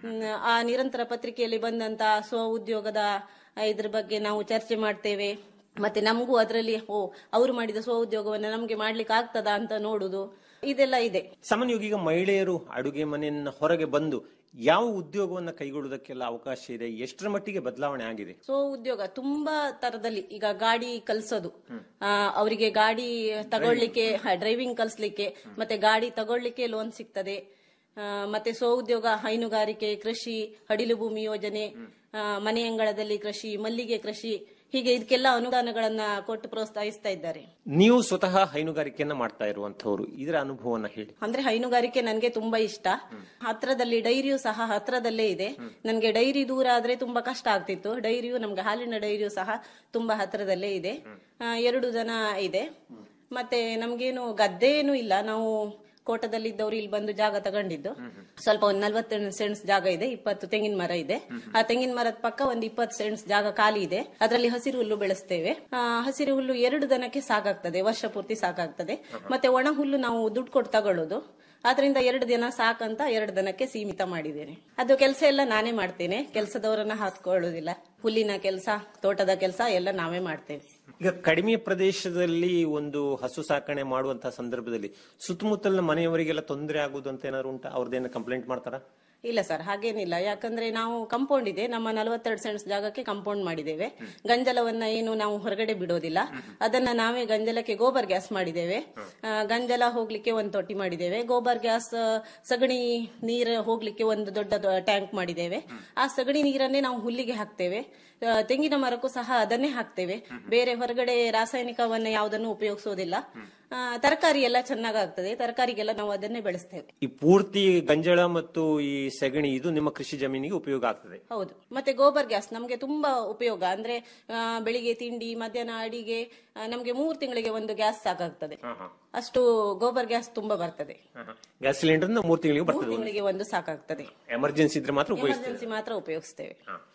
ಆ ನಿರಂತರ ಪತ್ರಿಕೆಯಲ್ಲಿ ಬಂದಂತ ಸ್ವ ಉದ್ಯೋಗದ ಇದ್ರ ಬಗ್ಗೆ ನಾವು ಚರ್ಚೆ ಮಾಡ್ತೇವೆ ಮತ್ತೆ ನಮಗೂ ಅದರಲ್ಲಿ ಓ ಅವರು ಮಾಡಿದ ಸ್ವ ಉದ್ಯೋಗವನ್ನ ನಮ್ಗೆ ಮಾಡ್ಲಿಕ್ಕೆ ಆಗ್ತದಾ ಅಂತ ನೋಡುದು ಇದೆಲ್ಲ ಇದೆ ಸಾಮಾನ್ಯವಾಗಿ ಈಗ ಮಹಿಳೆಯರು ಅಡುಗೆ ಮನೆಯನ್ನ ಹೊರಗೆ ಬಂದು ಯಾವ ಉದ್ಯೋಗವನ್ನ ಕೈಗೊಳ್ಳುವುದಕ್ಕೆಲ್ಲ ಅವಕಾಶ ಇದೆ ಎಷ್ಟರ ಮಟ್ಟಿಗೆ ಬದಲಾವಣೆ ಆಗಿದೆ ಸ್ವ ಉದ್ಯೋಗ ತುಂಬಾ ತರದಲ್ಲಿ ಈಗ ಗಾಡಿ ಕಲ್ಸೋದು ಆ, ಅವರಿಗೆ ಗಾಡಿ ತಗೊಳ್ಳಿಕ್ಕೆ ಡ್ರೈವಿಂಗ್ ಕಲಿಸ್ಲಿಕ್ಕೆ ಮತ್ತೆ ಗಾಡಿ ತಗೊಳ್ಳಿಕ್ಕೆ ಲೋನ್ ಸಿಗ್ತದೆ ಆ, ಮತ್ತೆ ಸ್ವ ಉದ್ಯೋಗ ಹೈನುಗಾರಿಕೆ ಕೃಷಿ ಹಡಿಲು ಭೂಮಿ ಯೋಜನೆ ಆ, ಮನೆ ಅಂಗಳದಲ್ಲಿ ಕೃಷಿ ಮಲ್ಲಿಗೆ ಕೃಷಿ ಹೀಗೆ ಇದಕ್ಕೆಲ್ಲ ಅನುದಾನಗಳನ್ನ ಕೊಟ್ಟು ಪ್ರೋತ್ಸಾಹಿಸ್ತಾ ಇದ್ದಾರೆ ನೀವು ಸ್ವತಃ ಹೈನುಗಾರಿಕೆಯನ್ನ ಮಾಡ್ತಾ ಇರುವಂತವ್ರು ಇದರ ಅನುಭವವನ್ನ ಹೇಳಿ ಅಂದ್ರೆ ಹೈನುಗಾರಿಕೆ ನನ್ಗೆ ತುಂಬಾ ಇಷ್ಟ ಹತ್ರದಲ್ಲಿ ಡೈರಿಯೂ ಸಹ ಹತ್ರದಲ್ಲೇ ಇದೆ ನನ್ಗೆ ಡೈರಿ ದೂರ ಆದ್ರೆ ತುಂಬಾ ಕಷ್ಟ ಆಗ್ತಿತ್ತು ಡೈರಿಯು ನಮ್ಗೆ ಹಾಲಿನ ಡೈರಿಯೂ ಸಹ ತುಂಬಾ ಹತ್ರದಲ್ಲೇ ಇದೆ ಆ, ಎರಡು ಜನ ಇದೆ ಮತ್ತೆ ನಮ್ಗೇನು ಗದ್ದೆ ಏನು ಇಲ್ಲ ನಾವು ಕೋಟದಲ್ಲಿದ್ದವರು ಇಲ್ಲಿ ಬಂದು ಜಾಗ ತಗೊಂಡಿದ್ದು ಸ್ವಲ್ಪ ಒಂದ್ ನಲ್ವತ್ತು ಸೆಣಸ್ ಜಾಗ ಇದೆ ಇಪ್ಪತ್ತು ತೆಂಗಿನ ಮರ ಇದೆ ಆ ತೆಂಗಿನ ಮರದ ಪಕ್ಕ ಒಂದು ಇಪ್ಪತ್ತು ಸೆಣಸ್ ಜಾಗ ಖಾಲಿ ಇದೆ ಅದರಲ್ಲಿ ಹಸಿರು ಹುಲ್ಲು ಬೆಳೆಸ್ತೇವೆ ಆ, ಹಸಿರು ಹುಲ್ಲು ಎರಡು ದನಕ್ಕೆ ಸಾಕಾಗ್ತದೆ ವರ್ಷ ಪೂರ್ತಿ ಸಾಕಾಗ್ತದೆ ಮತ್ತೆ ಒಣ ಹುಲ್ಲು ನಾವು ದುಡ್ಡು ಕೊಟ್ಟು ತಗೊಳ್ಳೋದು ಆದ್ರಿಂದ ಎರಡು ದಿನ ಸಾಕಂತ ಎರಡು ದಿನಕ್ಕೆ ಸೀಮಿತ ಮಾಡಿದ್ದೇನೆ ಅದು ಕೆಲಸ ಎಲ್ಲ ನಾನೇ ಮಾಡ್ತೇನೆ ಕೆಲಸದವರನ್ನ ಹಾಕೊಳ್ಳೋದಿಲ್ಲ ಹುಲ್ಲಿನ ಕೆಲಸ ತೋಟದ ಕೆಲಸ ಎಲ್ಲ ನಾವೇ ಮಾಡ್ತೇವೆ ಈಗ ಕಡಿಮೆ ಪ್ರದೇಶದಲ್ಲಿ ಒಂದು ಹಸು ಸಾಕಣೆ ಮಾಡುವಂತಹ ಸಂದರ್ಭದಲ್ಲಿ ಸುತ್ತಮುತ್ತಲಿನ ಮನೆಯವರಿಗೆಲ್ಲ ತೊಂದರೆ ಆಗುದು ಅಂತ ಏನಾದ್ರು ಉಂಟಾ ಅವ್ರದ್ದೇನು ಕಂಪ್ಲೇಂಟ್ ಮಾಡ್ತಾರಾ ಇಲ್ಲ ಸರ್ ಹಾಗೇನಿಲ್ಲ ಯಾಕಂದ್ರೆ ನಾವು ಕಂಪೌಂಡ್ ಇದೆ ನಮ್ಮ ನಲವತ್ತೆರಡು ಸೆಂಟ್ಸ್ ಜಾಗಕ್ಕೆ ಕಂಪೌಂಡ್ ಮಾಡಿದ್ದೇವೆ ಗಂಜಲವನ್ನ ಏನು ನಾವು ಹೊರಗಡೆ ಬಿಡೋದಿಲ್ಲ ಅದನ್ನ ನಾವೇ ಗಂಜಲಕ್ಕೆ ಗೋಬರ್ ಗ್ಯಾಸ್ ಮಾಡಿದ್ದೇವೆ ಆ, ಗಂಜಲ ಹೋಗ್ಲಿಕ್ಕೆ ಒಂದು ತೊಟ್ಟಿ ಮಾಡಿದ್ದೇವೆ ಗೋಬರ್ ಗ್ಯಾಸ್ ಆ, ಸಗಣಿ ನೀರು ಹೋಗ್ಲಿಕ್ಕೆ ಒಂದು ದೊಡ್ಡ ಟ್ಯಾಂಕ್ ಮಾಡಿದ್ದೇವೆ ಆ ಸಗಣಿ ನೀರನ್ನೇ ನಾವು ಹುಲ್ಲಿಗೆ ಹಾಕ್ತೇವೆ ಆ, ತೆಂಗಿನ ಮರಕ್ಕೂ ಸಹ ಅದನ್ನೇ ಹಾಕ್ತೇವೆ ಬೇರೆ ಹೊರಗಡೆ ರಾಸಾಯನಿಕವನ್ನ ಯಾವುದನ್ನು ಉಪಯೋಗಿಸೋದಿಲ್ಲ ಆ, ತರಕಾರಿ ಎಲ್ಲ ಚೆನ್ನಾಗಾಗ್ತದೆ ತರಕಾರಿಗೆಲ್ಲ ನಾವು ಅದನ್ನೇ ಬೆಳೆಸ್ತೇವೆ ಈ ಪೂರ್ತಿ ಗಂಜಳ ಮತ್ತು ಈ ಸೆಗಣಿ ಇದು ನಿಮ್ಮ ಕೃಷಿ ಜಮೀನಿಗೆ ಉಪಯೋಗ ಆಗ್ತದೆ ಹೌದು ಮತ್ತೆ ಗೋಬರ್ ಗ್ಯಾಸ್ ನಮ್ಗೆ ತುಂಬಾ ಉಪಯೋಗ ಅಂದ್ರೆ ಆ, ಬೆಳಿಗ್ಗೆ ತಿಂಡಿ ಮಧ್ಯಾಹ್ನ ಅಡಿಗೆ ಆ, ನಮ್ಗೆ ಮೂರು ತಿಂಗಳಿಗೆ ಒಂದು ಗ್ಯಾಸ್ ಸಾಕಾಗ್ತದೆ ಅಷ್ಟು ಗೋಬರ್ ಗ್ಯಾಸ್ ತುಂಬಾ ಬರ್ತದೆ ಗ್ಯಾಸ್ ಸಿಲಿಂಡರ್ ಮೂರು ತಿಂಗಳಿಗೆ ಮೂರು ಬರ್ತದೆ ತಿಂಗಳಿಗೆ ಒಂದು ಸಾಕಾಗ್ತದೆ ಎಮರ್ಜೆನ್ಸಿ ಇದ್ರೆ ಮಾತ್ರ ಉಪಯೋಗಿಸ್ತೇವೆ ಎಮರ್ಜೆನ್ಸಿ ಮಾತ್ರ ಉಪಯೋಗಿಸ್ತೇವೆ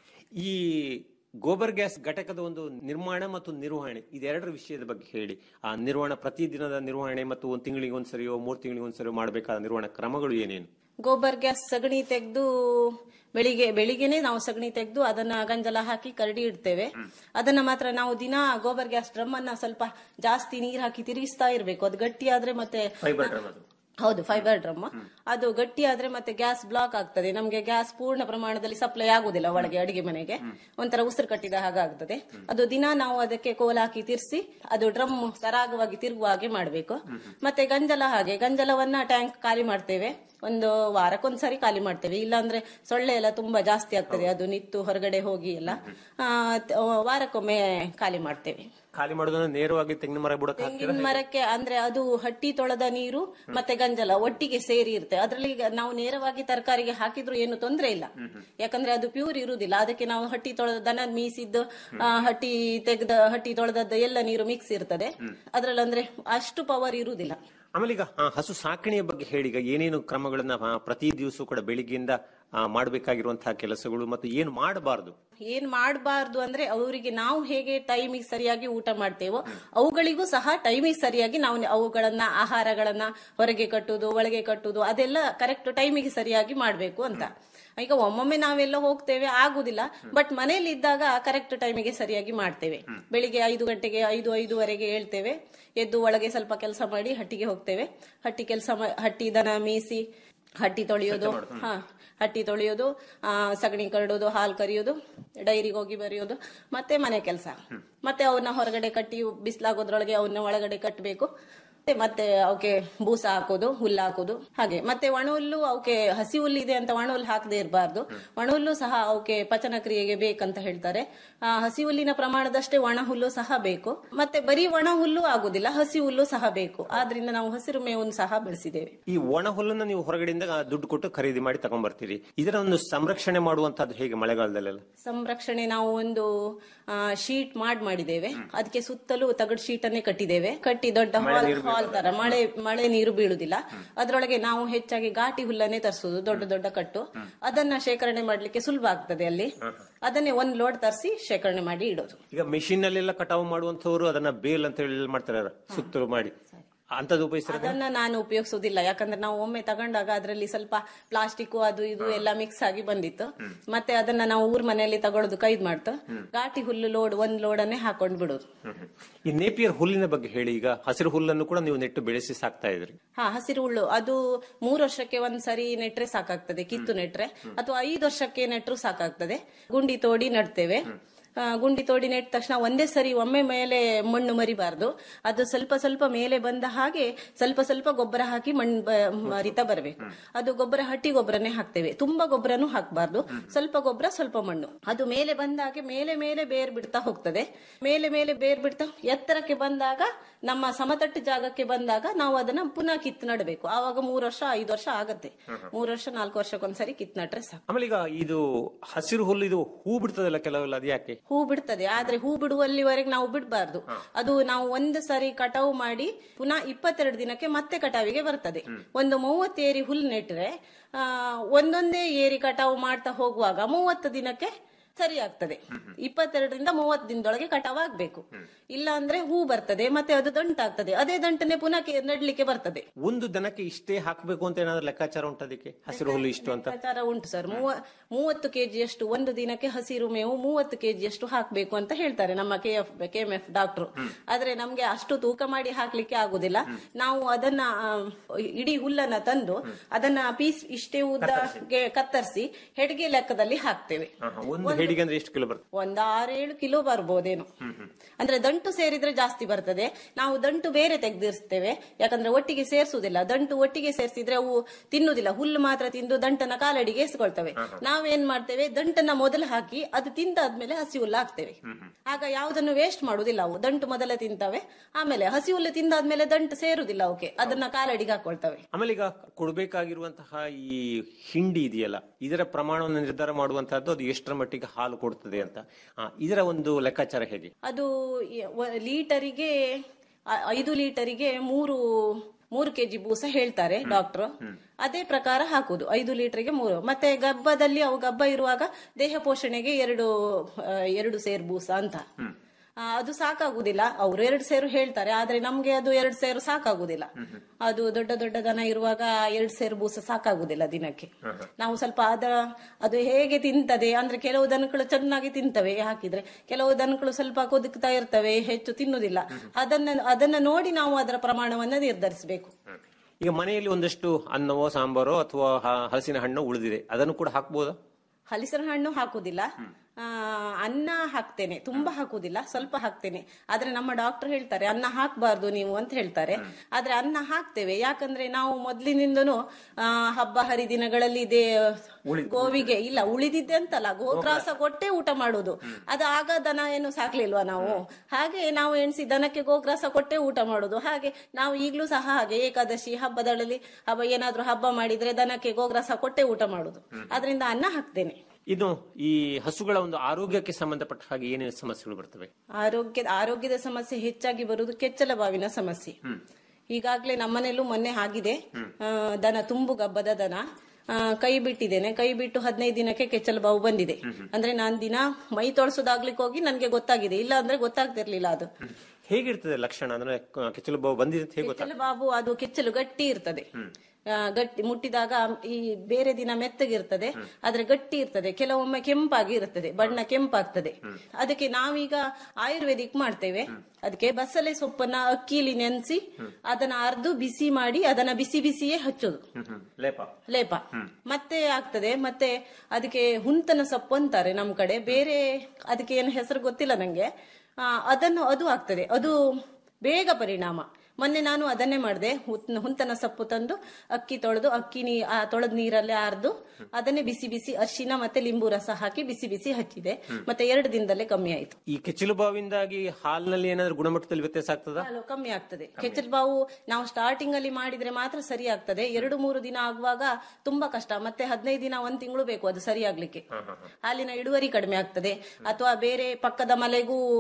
ಈ ಗೋಬರ್ ಗ್ಯಾಸ್ ಘಟಕದ ಒಂದು ನಿರ್ಮಾಣ ಮತ್ತು ನಿರ್ವಹಣೆ ಇದೆರಡರ ವಿಷಯದ ಬಗ್ಗೆ ಹೇಳಿ ಆ ನಿರ್ವಹಣೆ ಪ್ರತಿದಿನದ ನಿರ್ವಹಣೆ ಮತ್ತು ಒಂದು ತಿಂಗಳಿಗೆ ಒಂದ್ಸರಿಯೋ ಮೂರು ತಿಂಗಳಿಗೆ ಒಂದ್ಸರಿಯೋ ಮಾಡಬೇಕಾದ ನಿರ್ವಹಣಾ ಕ್ರಮಗಳು ಏನೇನು ಗೋಬರ್ ಗ್ಯಾಸ್ ಸಗಣಿ ತೆಗೆದು ಬೆಳಿಗ್ಗೆ ಬೆಳಿಗ್ಗೆನೆ ನಾವು ಸಗಣಿ ತೆಗೆದು ಅದನ್ನ ಗಂಜಲ ಹಾಕಿ ಕರಡಿ ಇಡ್ತೇವೆ ಅದನ್ನ ಮಾತ್ರ ನಾವು ದಿನ ಗೋಬರ್ ಗ್ಯಾಸ್ ಡ್ರಮ್ ಅನ್ನ ಸ್ವಲ್ಪ ಜಾಸ್ತಿ ನೀರ್ ಹಾಕಿ ತಿರುಗಿಸ್ತಾ ಇರ್ಬೇಕು ಅದು ಗಟ್ಟಿ ಆದ್ರೆ ಮತ್ತೆ ಫೈಬರ್ ಡ್ರಮ್ ಅದು ಹೌದು ಫೈಬರ್ ಡ್ರಮ್ ಅದು ಗಟ್ಟಿ ಆದ್ರೆ ಮತ್ತೆ ಗ್ಯಾಸ್ ಬ್ಲಾಕ್ ಆಗ್ತದೆ ನಮ್ಗೆ ಗ್ಯಾಸ್ ಪೂರ್ಣ ಪ್ರಮಾಣದಲ್ಲಿ ಸಪ್ಲೈ ಆಗುದಿಲ್ಲ ಒಳಗೆ ಅಡಿಗೆ ಮನೆಗೆ ಒಂಥರ ಉಸಿರು ಕಟ್ಟಿದ ಹಾಗಾಗ್ತದೆ ಅದು ದಿನ ನಾವು ಅದಕ್ಕೆ ಕೋಲ್ ಹಾಕಿ ತಿರ್ಸಿ ಅದು ಡ್ರಮ್ ಸರಾಗವಾಗಿ ತಿರುಗುವ ಹಾಗೆ ಮಾಡ್ಬೇಕು ಮತ್ತೆ ಗಂಜಲ ಹಾಗೆ ಗಂಜಲವನ್ನ ಟ್ಯಾಂಕ್ ಖಾಲಿ ಮಾಡ್ತೇವೆ ಒಂದು ವಾರಕ್ಕೊಂದ್ಸರಿ ಖಾಲಿ ಮಾಡ್ತೇವೆ ಇಲ್ಲಾಂದ್ರೆ ಸೊಳ್ಳೆ ಎಲ್ಲ ತುಂಬಾ ಜಾಸ್ತಿ ಆಗ್ತದೆ ಅದು ನಿತ್ತು ಹೊರಗಡೆ ಹೋಗಿ ಎಲ್ಲ ಆ, ತ- ವಾರಕ್ಕೊಮ್ಮೆ ಖಾಲಿ ಮಾಡ್ತೇವೆ ಖಾಲಿ ಮಾಡೋದನ್ನ ನೇರವಾಗಿ ತೆಂಗಿನ ಮರ ಬುಡಕ್ಕೆ ಹಾಕ್ತೀರಾ ತೆಂಗಿನ ಮರಕ್ಕೆ ಅಂದ್ರೆ ಅದು ಹಟ್ಟಿ ತೊಳೆದ ನೀರು ಮತ್ತೆ ಗಂಜಲ ಒಟ್ಟಿಗೆ ಸೇರಿ ಇರುತ್ತೆ ಅದ್ರಲ್ಲಿ ಈಗ ನಾವು ನೇರವಾಗಿ ತರಕಾರಿಗೆ ಹಾಕಿದ್ರು ಏನು ತೊಂದ್ರೆ ಇಲ್ಲ ಯಾಕಂದ್ರೆ ಅದು ಪ್ಯೂರ್ ಇರುವುದಿಲ್ಲ ಅದಕ್ಕೆ ನಾವು ಹಟ್ಟಿ ತೊಳೆದ ದನ ಮೀಸಿದ್ದು ಆ, ಹಟ್ಟಿ ತೆಗೆದ ಹಟ್ಟಿ ತೊಳೆದದ್ದು ಎಲ್ಲ ನೀರು ಮಿಕ್ಸ್ ಇರ್ತದೆ ಅದ್ರಲ್ಲಿ ಅಂದ್ರೆ ಅಷ್ಟು ಪವರ್ ಇರುವುದಿಲ್ಲ ಆಮೇಲೆ ಈಗ ಆ, ಹಸು ಸಾಕಣೆಯ ಬಗ್ಗೆ ಹೇಳಿ ಈಗ ಏನೇನು ಕ್ರಮಗಳನ್ನ ಆ, ಪ್ರತಿ ದಿವಸ ಕೂಡ ಬೆಳಿಗ್ಗೆಯಿಂದ ಆ, ಮಾಡಬೇಕಾಗಿರುವಂತಹ ಕೆಲಸಗಳು ಮತ್ತು ಏನು ಮಾಡಬಾರದು ಏನ್ ಮಾಡಬಾರ್ದು ಅಂದ್ರೆ ಅವರಿಗೆ ನಾವು ಹೇಗೆ ಟೈಮಿಗೆ ಸರಿಯಾಗಿ ಊಟ ಮಾಡ್ತೇವೋ ಅವುಗಳಿಗೂ ಸಹ ಟೈಮಿಗೆ ಸರಿಯಾಗಿ ನಾವು ಅವುಗಳನ್ನ ಆಹಾರಗಳನ್ನ ಹೊರಗೆ ಕಟ್ಟುದು ಒಳಗೆ ಕಟ್ಟುದು ಅದೆಲ್ಲ ಕರೆಕ್ಟ್ ಟೈಮಿಗೆ ಸರಿಯಾಗಿ ಮಾಡ್ಬೇಕು ಅಂತ ಈಗ ಒಮ್ಮೊಮ್ಮೆ ನಾವೆಲ್ಲ ಹೋಗ್ತೇವೆ ಆಗುದಿಲ್ಲ ಬಟ್ ಮನೇಲಿ ಇದ್ದಾಗ ಕರೆಕ್ಟ್ ಟೈಮಿಗೆ ಸರಿಯಾಗಿ ಮಾಡ್ತೇವೆ ಬೆಳಿಗ್ಗೆ ಐದು ಗಂಟೆಗೆ ಐದು ಐದುವರೆಗೆ ಹೇಳ್ತೇವೆ ಎದ್ದು ಒಳಗೆ ಸ್ವಲ್ಪ ಕೆಲಸ ಮಾಡಿ ಹಟ್ಟಿಗೆ ಹೋಗ್ತೇವೆ ಹಟ್ಟಿ ಕೆಲಸ ಹಟ್ಟಿ ದನ ಮೀಸಿ ಹಟ್ಟಿ ತೊಳೆಯೋದು ಹಾ ಹಟ್ಟಿ ತೊಳೆಯೋದು ಆ, ಸಗಣಿ ಕರಡೋದು ಹಾಲು ಕರಿಯೋದು ಡೈರಿಗೆ ಹೋಗಿ ಬರೆಯೋದು ಮತ್ತೆ ಮನೆ ಕೆಲಸ ಮತ್ತೆ ಅವನ್ನ ಹೊರಗಡೆ ಕಟ್ಟಿ ಬಿಸಿಲಾಗೋದ್ರೊಳಗೆ ಅವನ್ನ ಒಳಗಡೆ ಕಟ್ಟಬೇಕು ಮತ್ತೆ ಅವಕ್ಕೆ ಬೂಸ ಹಾಕೋದು ಹುಲ್ಲು ಹಾಕೋದು ಹಾಗೆ ಮತ್ತೆ ಒಣ ಹುಲ್ಲು ಅವಕ್ಕೆ ಹಸಿ ಹುಲ್ಲು ಇದೆ ಅಂತ ಒಣ ಹುಲ್ಲು ಹಾಕದೇ ಇರಬಾರ್ದು ಒಣ ಹುಲ್ಲು ಸಹ ಅವಕ್ಕೆ ಪಚನ ಕ್ರಿಯೆಗೆ ಬೇಕಂತ ಹೇಳ್ತಾರೆ ಆ, ಹಸಿ ಹುಲ್ಲಿನ ಪ್ರಮಾಣದಷ್ಟೇ ಒಣ ಹುಲ್ಲು ಸಹ ಬೇಕು ಮತ್ತೆ ಬರೀ ಒಣ ಹುಲ್ಲು ಆಗುದಿಲ್ಲ ಹಸಿ ಹುಲ್ಲು ಸಹ ಬೇಕು ಆದ್ರಿಂದ ನಾವು ಹಸಿರು ಮೇವನ್ನು ಸಹ ಬೆಳೆಸಿದ್ದೇವೆ ಈ ಒಣ ಹುಲ್ಲನ್ನ ನೀವು ಹೊರಗಡೆಯಿಂದ ಆ, ದುಡ್ಡು ಕೊಟ್ಟು ಖರೀದಿ ಮಾಡಿ ತಗೊಂಡ್ಬರ್ತೀರಿ ಇದರ ಒಂದು ಸಂರಕ್ಷಣೆ ಮಾಡುವಂತದ್ದು ಹೇಗೆ ಮಳೆಗಾಲದಲ್ಲೆಲ್ಲ ಸಂರಕ್ಷಣೆ ನಾವು ಒಂದು ಶೀಟ್ ಮಾಡ್ ಮಾಡಿದ್ದೇವೆ ಅದಕ್ಕೆ ಸುತ್ತಲೂ ತಗಡ್ ಶೀಟ್ ಅನ್ನೇ ಕಟ್ಟಿದ್ದೇವೆ ಕಟ್ಟಿ ದೊಡ್ಡ ಮಳೆ ಹಾಲ್ ನೀರು ಬಾಲ್ ತರ ಮಳೆ ಮಳೆ ನೀರು ಬೀಳುದಿಲ್ಲ ಅದ್ರೊಳಗೆ ನಾವು ಹೆಚ್ಚಾಗಿ ಘಾಟಿ ಹುಲ್ಲನ್ನೇ ತರಿಸುದು ದೊಡ್ಡ ದೊಡ್ಡ ಕಟ್ಟು ಅದನ್ನ ಶೇಖರಣೆ ಮಾಡ್ಲಿಕ್ಕೆ ಸುಲಭ ಆಗ್ತದೆ ಅಲ್ಲಿ ಅದನ್ನೇ ಒಂದ್ ಲೋಡ್ ತರಿಸಿ ಶೇಖರಣೆ ಮಾಡಿ ಇಡೋದು ಈಗ ಮೆಷಿನ್ ಅಲ್ಲೆಲ್ಲ ಕಟಾವು ಮಾಡುವಂತವ್ರು ಅದನ್ನ ಬೇಲ್ ಅಂತ ಹೇಳಿ ಮಾಡ್ತಾರೆ ಸುತ್ತಲು ಮಾಡಿ ಅಂತದ್ದು ಉಪಯೋಗಿಸ್ತಾರೆ ಅದನ್ನ ನಾನು ಉಪಯೋಗಿಸುದಿಲ್ಲ ಯಾಕಂದ್ರೆ ನಾವು ಒಮ್ಮೆ ತಗೊಂಡಾಗ ಅದರಲ್ಲಿ ಸ್ವಲ್ಪ ಪ್ಲಾಸ್ಟಿಕ್ ಅದು ಇದು ಎಲ್ಲ ಮಿಕ್ಸ್ ಆಗಿ ಬಂದಿತ್ತು ಮತ್ತೆ ಅದನ್ನ ನಾವು ಊರ್ ಮನೆಯಲ್ಲಿ ತಗೊಳ್ಳೋದು ಕೈದ್ ಮಾಡ್ತು ಘಾಟಿ ಹುಲ್ಲು ಲೋಡ್ ಒಂದ್ ಲೋಡನ್ನೇ ಹಾಕೊಂಡ್ ಬಿಡೋದು ಈ ನೇಪಿಯರ್ ಹುಲ್ಲಿನ ಬಗ್ಗೆ ಹೇಳಿ ಈಗ ಹಸಿರು ಹುಲ್ಲನ್ನು ಕೂಡ ನೀವು ನೆಟ್ಟು ಬೆಳೆಸಿ ಸಾಕ್ತಾ ಇದ್ರಿ ಹಾ ಹಸಿರು ಹುಳ್ಳು ಅದು ಮೂರು ವರ್ಷಕ್ಕೆ ಒಂದ್ ಸರಿ ನೆಟ್ರೆ ಸಾಕಾಗ್ತದೆ ಕಿತ್ತು ನೆಟ್ರೆ ಅಥವಾ ಐದು ವರ್ಷಕ್ಕೆ ನೆಟ್ರು ಸಾಕಾಗ್ತದೆ ಗುಂಡಿ ತೋಡಿ ನಡ್ತೇವೆ ಆ, ಗುಂಡಿ ತೋಡಿ ನೆಟ್ಟ ತಕ್ಷಣ ಒಂದೇ ಸರಿ ಒಮ್ಮೆ ಮೇಲೆ ಮಣ್ಣು ಮರಿಬಾರ್ದು ಅದು ಸ್ವಲ್ಪ ಸ್ವಲ್ಪ ಮೇಲೆ ಬಂದ ಹಾಗೆ ಸ್ವಲ್ಪ ಸ್ವಲ್ಪ ಗೊಬ್ಬರ ಹಾಕಿ ಮಣ್ಣು ಬ- ಮರಿತಾ ಬರಬೇಕು ಅದು ಗೊಬ್ಬರ ಹಟ್ಟಿ ಗೊಬ್ಬರನೇ ಹಾಕ್ತೇವೆ ತುಂಬಾ ಗೊಬ್ಬರನೂ ಹಾಕಬಾರ್ದು ಸ್ವಲ್ಪ ಗೊಬ್ಬರ ಸ್ವಲ್ಪ ಮಣ್ಣು ಅದು ಮೇಲೆ ಬಂದಾಗೆ ಮೇಲೆ ಮೇಲೆ ಬೇರ್ ಬಿಡ್ತಾ ಹೋಗ್ತದೆ ಮೇಲೆ ಮೇಲೆ ಬೇರ್ ಬಿಡ್ತಾ ಎತ್ತರಕ್ಕೆ ಬಂದಾಗ ನಮ್ಮ ಸಮತಟ್ಟು ಜಾಗಕ್ಕೆ ಬಂದಾಗ ನಾವು ಅದನ್ನ ಪುನಃ ಕಿತ್ತು ನಡಬೇಕು ಆವಾಗ ಮೂರು ವರ್ಷ ಐದು ವರ್ಷ ಆಗತ್ತೆ ಮೂರು ವರ್ಷ ನಾಲ್ಕು ವರ್ಷಕ್ಕೊಂದ್ಸರಿ ಕಿತ್ತು ನಟ್ರೆ ಸಾಕು ಆಮೇಲೆ ಈಗ ಇದು ಹಸಿರು ಹುಲ್ಲು ಇದು ಹೂ ಬಿಡ್ತದಲ್ಲ ಕೆಲವೆಲ್ಲ ಅದು ಯಾಕೆ ಹೂ ಬಿಡ್ತದೆ ಆದ್ರೆ ಹೂ ಬಿಡುವಲ್ಲಿವರೆಗೆ ನಾವು ಬಿಡಬಾರ್ದು ಅದು ನಾವು ಒಂದು ಸರಿ ಕಟಾವು ಮಾಡಿ ಪುನಃ ಇಪ್ಪತ್ತೆರಡು ದಿನಕ್ಕೆ ಮತ್ತೆ ಕಟಾವಿಗೆ ಬರ್ತದೆ ಒಂದು ಮೂವತ್ತು ಏರಿ ಹುಲ್ ನೆಟ್ರೆ ಆ, ಒಂದೊಂದೇ ಏರಿ ಕಟಾವು ಮಾಡ್ತಾ ಹೋಗುವಾಗ ಮೂವತ್ತು ದಿನಕ್ಕೆ ಸರಿ ಆಗ್ತದೆ ಇಪ್ಪತ್ತೆರಡರಿಂದ ಮೂವತ್ತು ದಿನದೊಳಗೆ ಕಟಾವ್ ಆಗ್ಬೇಕು ಇಲ್ಲ ಅಂದ್ರೆ ಹೂ ಬರ್ತದೆ ಮತ್ತೆ ಅದು ದಂಟಾಗ್ತದೆ ಅದೇ ದಂಟನೆ ಪುನಃ ಕೆ- ನೆಡ್ಲಿಕ್ಕೆ ಬರ್ತದೆ ಒಂದು ದನಕ್ಕೆ ಇಷ್ಟೇ ಹಾಕಬೇಕು ಅಂತ ಏನಾದ್ರು ಲೆಕ್ಕಾಚಾರ ಉಂಟು ಅದಕ್ಕೆ ಹಸಿರು ಹುಲ್ಲು ಇಷ್ಟು ಅಂತ ಲೆಕ್ಕಾಚಾರ ಉಂಟು ಸರ್ ಮೂವ ಮೂವತ್ತು ಕೆಜಿಯಷ್ಟು ಒಂದು ದಿನಕ್ಕೆ ಹಸಿರು ಮೇವು ಮೂವತ್ತು ಕೆಜಿಯಷ್ಟು ಹಾಕಬೇಕು ಅಂತ ಹೇಳ್ತಾರೆ ನಮ್ಮ K F K M F doctor ಆದ್ರೆ ನಮ್ಗೆ ಅಷ್ಟು ತೂಕ ಮಾಡಿ ಹಾಕ್ಲಿಕ್ಕೆ ಆಗುದಿಲ್ಲ ನಾವು ಅದನ್ನ ಆ, ಇಡೀ ಹುಲ್ಲನ್ನ ತಂದು ಅದನ್ನ ಪೀಸ್ ಇಷ್ಟೇ ಉದ್ದಗೆ ಕತ್ತರಿಸಿ ಹೆಡ್ಗೆ ಲೆಕ್ಕದಲ್ಲಿ ಹಾಕ್ತೇವೆ ಒಂದು ಹೆಡಿಗೆ ಅಂದ್ರೆ ಎಷ್ಟು ಕಿಲೋ ಬರ್ತದೆ ಒಂದ್ ಆರೇಳು ಕಿಲೋ ಬರ್ಬೋದೇನು ಅಂದ್ರೆ ದಂಟು ಸೇರಿದ್ರೆ ಜಾಸ್ತಿ ಬರ್ತದೆ ನಾವು ದಂಟು ಬೇರೆ ತೆಗೆದಿರ್ತೇವೆ ಯಾಕಂದ್ರೆ ಒಟ್ಟಿಗೆ ಸೇರ್ಸುದಿಲ್ಲ ದಂಟು ಒಟ್ಟಿಗೆ ಸೇರಿಸಿದ್ರೆ ಅವು ತಿನ್ನುದಿಲ್ಲ ಹುಲ್ಲು ಮಾತ್ರ ತಿಂದು ದಂಟನ ಕಾಲಡಿಗೆ ಎಸ್ಕೊಳ್ತವೆ ನಾವೇನ್ ಮಾಡ್ತೇವೆ ದಂಟನ್ನ ಮೊದಲು ಹಾಕಿ ಅದು ತಿಂದಾದ್ಮೇಲೆ ಹಸಿ ಹುಲ್ಲು ಹಾಕ್ತೇವೆ ಆಗ ಯಾವುದನ್ನು ವೇಸ್ಟ್ ಮಾಡುದಿಲ್ಲ ಅವು ದಂಟು ಮೊದಲೇ ತಿಂತವೆ ಆಮೇಲೆ ಹಸಿ ಹುಲ್ಲು ತಿಂದಾದ್ಮೇಲೆ ದಂಟು ಸೇರುದಿಲ್ಲ ಅವಕ್ಕೆ ಅದನ್ನ ಕಾಲಡಿಗೆ ಹಾಕೊಳ್ತವೆ ಆಮೇಲೆ ಈಗ ಕೊಡ್ಬೇಕಾಗಿರುವಂತಹ ಈ ಹಿಂಡಿ ಇದೆಯಲ್ಲ ಇದರ ಪ್ರಮಾಣವನ್ನು ನಿರ್ಧಾರ ಮಾಡುವಂತಹದ್ದು ಅದು ಎಷ್ಟರ ಮಟ್ಟಿಗೆ ಹಾಲು ಕೊಡ್ತದೆ ಅಂತ ಆ, ಇದರ ಒಂದು ಲೆಕ್ಕಾಚಾರ ಹೇಗೆ ಅದು ಈ- ವ- ಲೀಟರಿಗೆ ಆ- ಐದು ಲೀಟರಿಗೆ ಮೂರು ಮೂರು ಕೆಜಿ ಬೂಸ ಹೇಳ್ತಾರೆ ಡಾಕ್ಟರ್ ಅದೇ ಪ್ರಕಾರ ಹಾಕುದು ಐದು ಲೀಟರ್ಗೆ ಮೂರು ಮತ್ತೆ ಗಬ್ಬದಲ್ಲಿ ಅವು ಗಬ್ಬ ಇರುವಾಗ ದೇಹ ಪೋಷಣೆಗೆ ಎರಡು ಆ, ಎರಡು ಸೇರು ಬೂಸ ಅಂತ ಆ, ಅದು ಸಾಕಾಗುದಿಲ್ಲ ಅವ್ರು ಎರಡು ಸೇರು ಹೇಳ್ತಾರೆ ಆದ್ರೆ ನಮ್ಗೆ ಅದು ಎರಡು ಸೇರು ಸಾಕಾಗುದಿಲ್ಲ ಅದು ದೊಡ್ಡ ದೊಡ್ಡ ದನ ಇರುವಾಗ ಎರಡು ಸೇರು ಬೂಸ ಸಾಕಾಗುದಿಲ್ಲ ದಿನಕ್ಕೆ ನಾವು ಸ್ವಲ್ಪ ಅದ ಅದು ಹೇಗೆ ತಿಂತದೆ ಅಂದ್ರೆ ಕೆಲವು ದನಗಳು ಚೆನ್ನಾಗಿ ತಿಂತವೆ ಹಾಕಿದ್ರೆ ಕೆಲವು ದನಗಳು ಸ್ವಲ್ಪ ಕೊದುಕ್ತಾ ಇರ್ತವೆ ಹೆಚ್ಚು ತಿನ್ನುದಿಲ್ಲ ಅದನ್ನ ಅದನ್ನ ನೋಡಿ ನಾವು ಅದರ ಪ್ರಮಾಣವನ್ನ ನಿರ್ಧರಿಸಬೇಕು ಈಗ ಮನೆಯಲ್ಲಿ ಒಂದಷ್ಟು ಅನ್ನವೋ ಸಾಂಬಾರೋ ಅಥವಾ ಹ- ಹಲಸಿನ ಹಣ್ಣು ಉಳಿದಿದೆ ಅದನ್ನು ಕೂಡ ಹಾಕ್ಬೋದಾ ಹಲಸಿನ ಹಣ್ಣು ಹಾಕುದಿಲ್ಲ ಆ, ಅನ್ನ ಹಾಕ್ತೇನೆ ತುಂಬಾ ಹಾಕುದಿಲ್ಲ ಸ್ವಲ್ಪ ಹಾಕ್ತೇನೆ ಆದ್ರೆ ನಮ್ಮ ಡಾಕ್ಟರ್ ಹೇಳ್ತಾರೆ ಅನ್ನ ಹಾಕ್ಬಾರ್ದು ನೀವು ಅಂತ ಹೇಳ್ತಾರೆ ಆದ್ರೆ ಅನ್ನ ಹಾಕ್ತೇವೆ ಯಾಕಂದ್ರೆ ನಾವು ಮೊದ್ಲಿನಿಂದನೂ ಆ, ಹಬ್ಬ ಹರಿದಿನಗಳಲ್ಲಿ ಇದೇ ಗೋವಿಗೆ ಇಲ್ಲ ಉಳಿದಿದ್ದೆ ಅಂತಲ್ಲ ಗೋಗ್ರಾಸ ಕೊಟ್ಟೆ ಊಟ ಮಾಡುದು ಅದು ಆಗ ದನ ಏನು ಸಾಕ್ಲಿಲ್ವಾ ನಾವು ಹಾಗೆ ನಾವು ಎಣಿಸಿ ದನಕ್ಕೆ ಗೋಗ್ರಾಸ ಕೊಟ್ಟೆ ಊಟ ಮಾಡುದು ಹಾಗೆ ನಾವು ಈಗ್ಲೂ ಸಹ ಹಾಗೆ ಏಕಾದಶಿ ಹಬ್ಬದಲ್ಲಿ ಹಬ್ಬ ಏನಾದ್ರೂ ಹಬ್ಬ ಮಾಡಿದ್ರೆ ದನಕ್ಕೆ ಗೋಗ್ರಾಸ ಕೊಟ್ಟೆ ಊಟ ಮಾಡುದು ಅದರಿಂದ ಅನ್ನ ಹಾಕ್ತೇನೆ ಇದು ಈ ಹಸುಗಳ ಒಂದು ಆರೋಗ್ಯಕ್ಕೆ ಸಂಬಂಧಪಟ್ಟ ಹಾಗೆ ಏನೇನು ಸಮಸ್ಯೆಗಳು ಬರ್ತವೆ ಆರೋಗ್ಯ ಆರೋಗ್ಯದ ಸಮಸ್ಯೆ ಹೆಚ್ಚಾಗಿ ಬರುವುದು ಕೆಚ್ಚಲ ಬಾವಿನ ಸಮಸ್ಯೆ ಈಗಾಗ್ಲೇ ನಮ್ಮನೆಯಲ್ಲೂ ಮೊನ್ನೆ ಆಗಿದೆ ಆ, ದನ ತುಂಬು ಗಬ್ಬದ ದನ ಆ, ಕೈ ಬಿಟ್ಟಿದ್ದೇನೆ ಕೈ ಬಿಟ್ಟು ಹದಿನೈದು ದಿನಕ್ಕೆ ಕೆಚ್ಚಲ ಬಾವು ಬಂದಿದೆ ಅಂದ್ರೆ ನಾನ್ ದಿನ ಮೈ ತೊಳಸೋದಾಗ್ಲಿಕ್ಕೆ ಹೋಗಿ ನನ್ಗೆ ಗೊತ್ತಾಗಿದೆ ಇಲ್ಲ ಅಂದ್ರೆ ಗೊತ್ತಾಗ್ತಿರ್ಲಿಲ್ಲ ಅದು ಹೇಗಿರ್ತದೆ ಲಕ್ಷಣ ಅಂದ್ರೆ ಕ- ಕೆಚ್ಚಲು ಬಾವು ಬಂದಿದೆ ಅಂತ ಹೇಗೆ ಗೊತ್ತಾ ಕೆಚ್ಚಲು ಬಾಬು ಅದು ಕೆಚ್ಚಲು ಗಟ್ಟಿ ಇರ್ತದೆ ಆ, ಗಟ್ಟಿ ಮುಟ್ಟಿದಾಗ ಈ ಬೇರೆ ದಿನ ಮೆತ್ತಗಿರ್ತದೆ ಆದ್ರೆ ಗಟ್ಟಿ ಇರ್ತದೆ ಕೆಲವೊಮ್ಮೆ ಕೆಂಪಾಗಿ ಇರ್ತದೆ ಬಣ್ಣ ಕೆಂಪಾಗ್ತದೆ ಅದಕ್ಕೆ ನಾವೀಗ ಆಯುರ್ವೇದಿಕ್ ಮಾಡ್ತೇವೆ ಅದಕ್ಕೆ ಬಸಳೆ ಸೊಪ್ಪನ್ನ ಅಕ್ಕಿಲಿ ನೆನೆಸಿ ಅದನ್ನ ಅರ್ದು ಬಿಸಿ ಮಾಡಿ ಅದನ್ನ ಬಿಸಿ ಬಿಸಿಯೇ ಹಚ್ಚೋದು ಲೇಪ ಲೇಪ ಮತ್ತೆ ಆಗ್ತದೆ ಮತ್ತೆ ಅದಕ್ಕೆ ಹುಂತನ ಸೊಪ್ಪು ಅಂತಾರೆ ನಮ್ ಕಡೆ ಬೇರೆ ಅದಕ್ಕೆ ಏನು ಹೆಸರು ಗೊತ್ತಿಲ್ಲ ನಂಗೆ ಆ, ಅದನ್ನು ಅದು ಆಗ್ತದೆ ಅದು ಬೇಗ ಪರಿಣಾಮ ಮೊನ್ನೆ ನಾನು ಅದನ್ನೇ ಮಾಡಿದೆ ಹುಂತನ ಸೊಪ್ಪು ತಂದು ಅಕ್ಕಿ ತೊಳೆದು ಅಕ್ಕಿ ನೀ ಆ ತೊಳೆದ ನೀರಲ್ಲೇ ಆರ್ದು ಅದನ್ನೇ ಬಿಸಿ ಬಿಸಿ ಅರಿಶಿನ ಮತ್ತೆ ಲಿಂಬು ರಸ ಹಾಕಿ ಬಿಸಿ ಬಿಸಿ ಹಚ್ಚಿದೆ ಮತ್ತೆ ಎರಡು ದಿನದಲ್ಲೇ ಕಮ್ಮಿ ಆಯ್ತು ಈ ಕೆಚ್ಚಲು ಬಾವಿಂದಾಗಿ ಹಾಲಿನಲ್ಲಿ ಏನಾದ್ರು ಗುಣಮಟ್ಟದಲ್ಲಿ ವ್ಯತ್ಯಾಸ ಆಗ್ತದಾ ಹಾಲು ಕಮ್ಮಿ ಆಗ್ತದೆ ಕೆಚ್ಚಲು ಬಾವು ನಾವು ಸ್ಟಾರ್ಟಿಂಗ್ ಅಲ್ಲಿ ಮಾಡಿದ್ರೆ ಮಾತ್ರ ಸರಿ ಆಗ್ತದೆ ಎರಡು ಮೂರು ದಿನ ಆಗುವಾಗ ತುಂಬಾ ಕಷ್ಟ ಮತ್ತೆ ಹದಿನೈದು ದಿನ ಒಂದ್ ತಿಂಗಳು ಬೇಕು ಅದು ಸರಿ ಆಗ್ಲಿಕ್ಕೆ ಹಾಲಿನ ಇಳುವರಿ ಕಡಿಮೆ ಆಗ್ತದೆ ಅಥವಾ ಬೇರೆ ಪಕ್ಕದ ಮಲೆಗೂ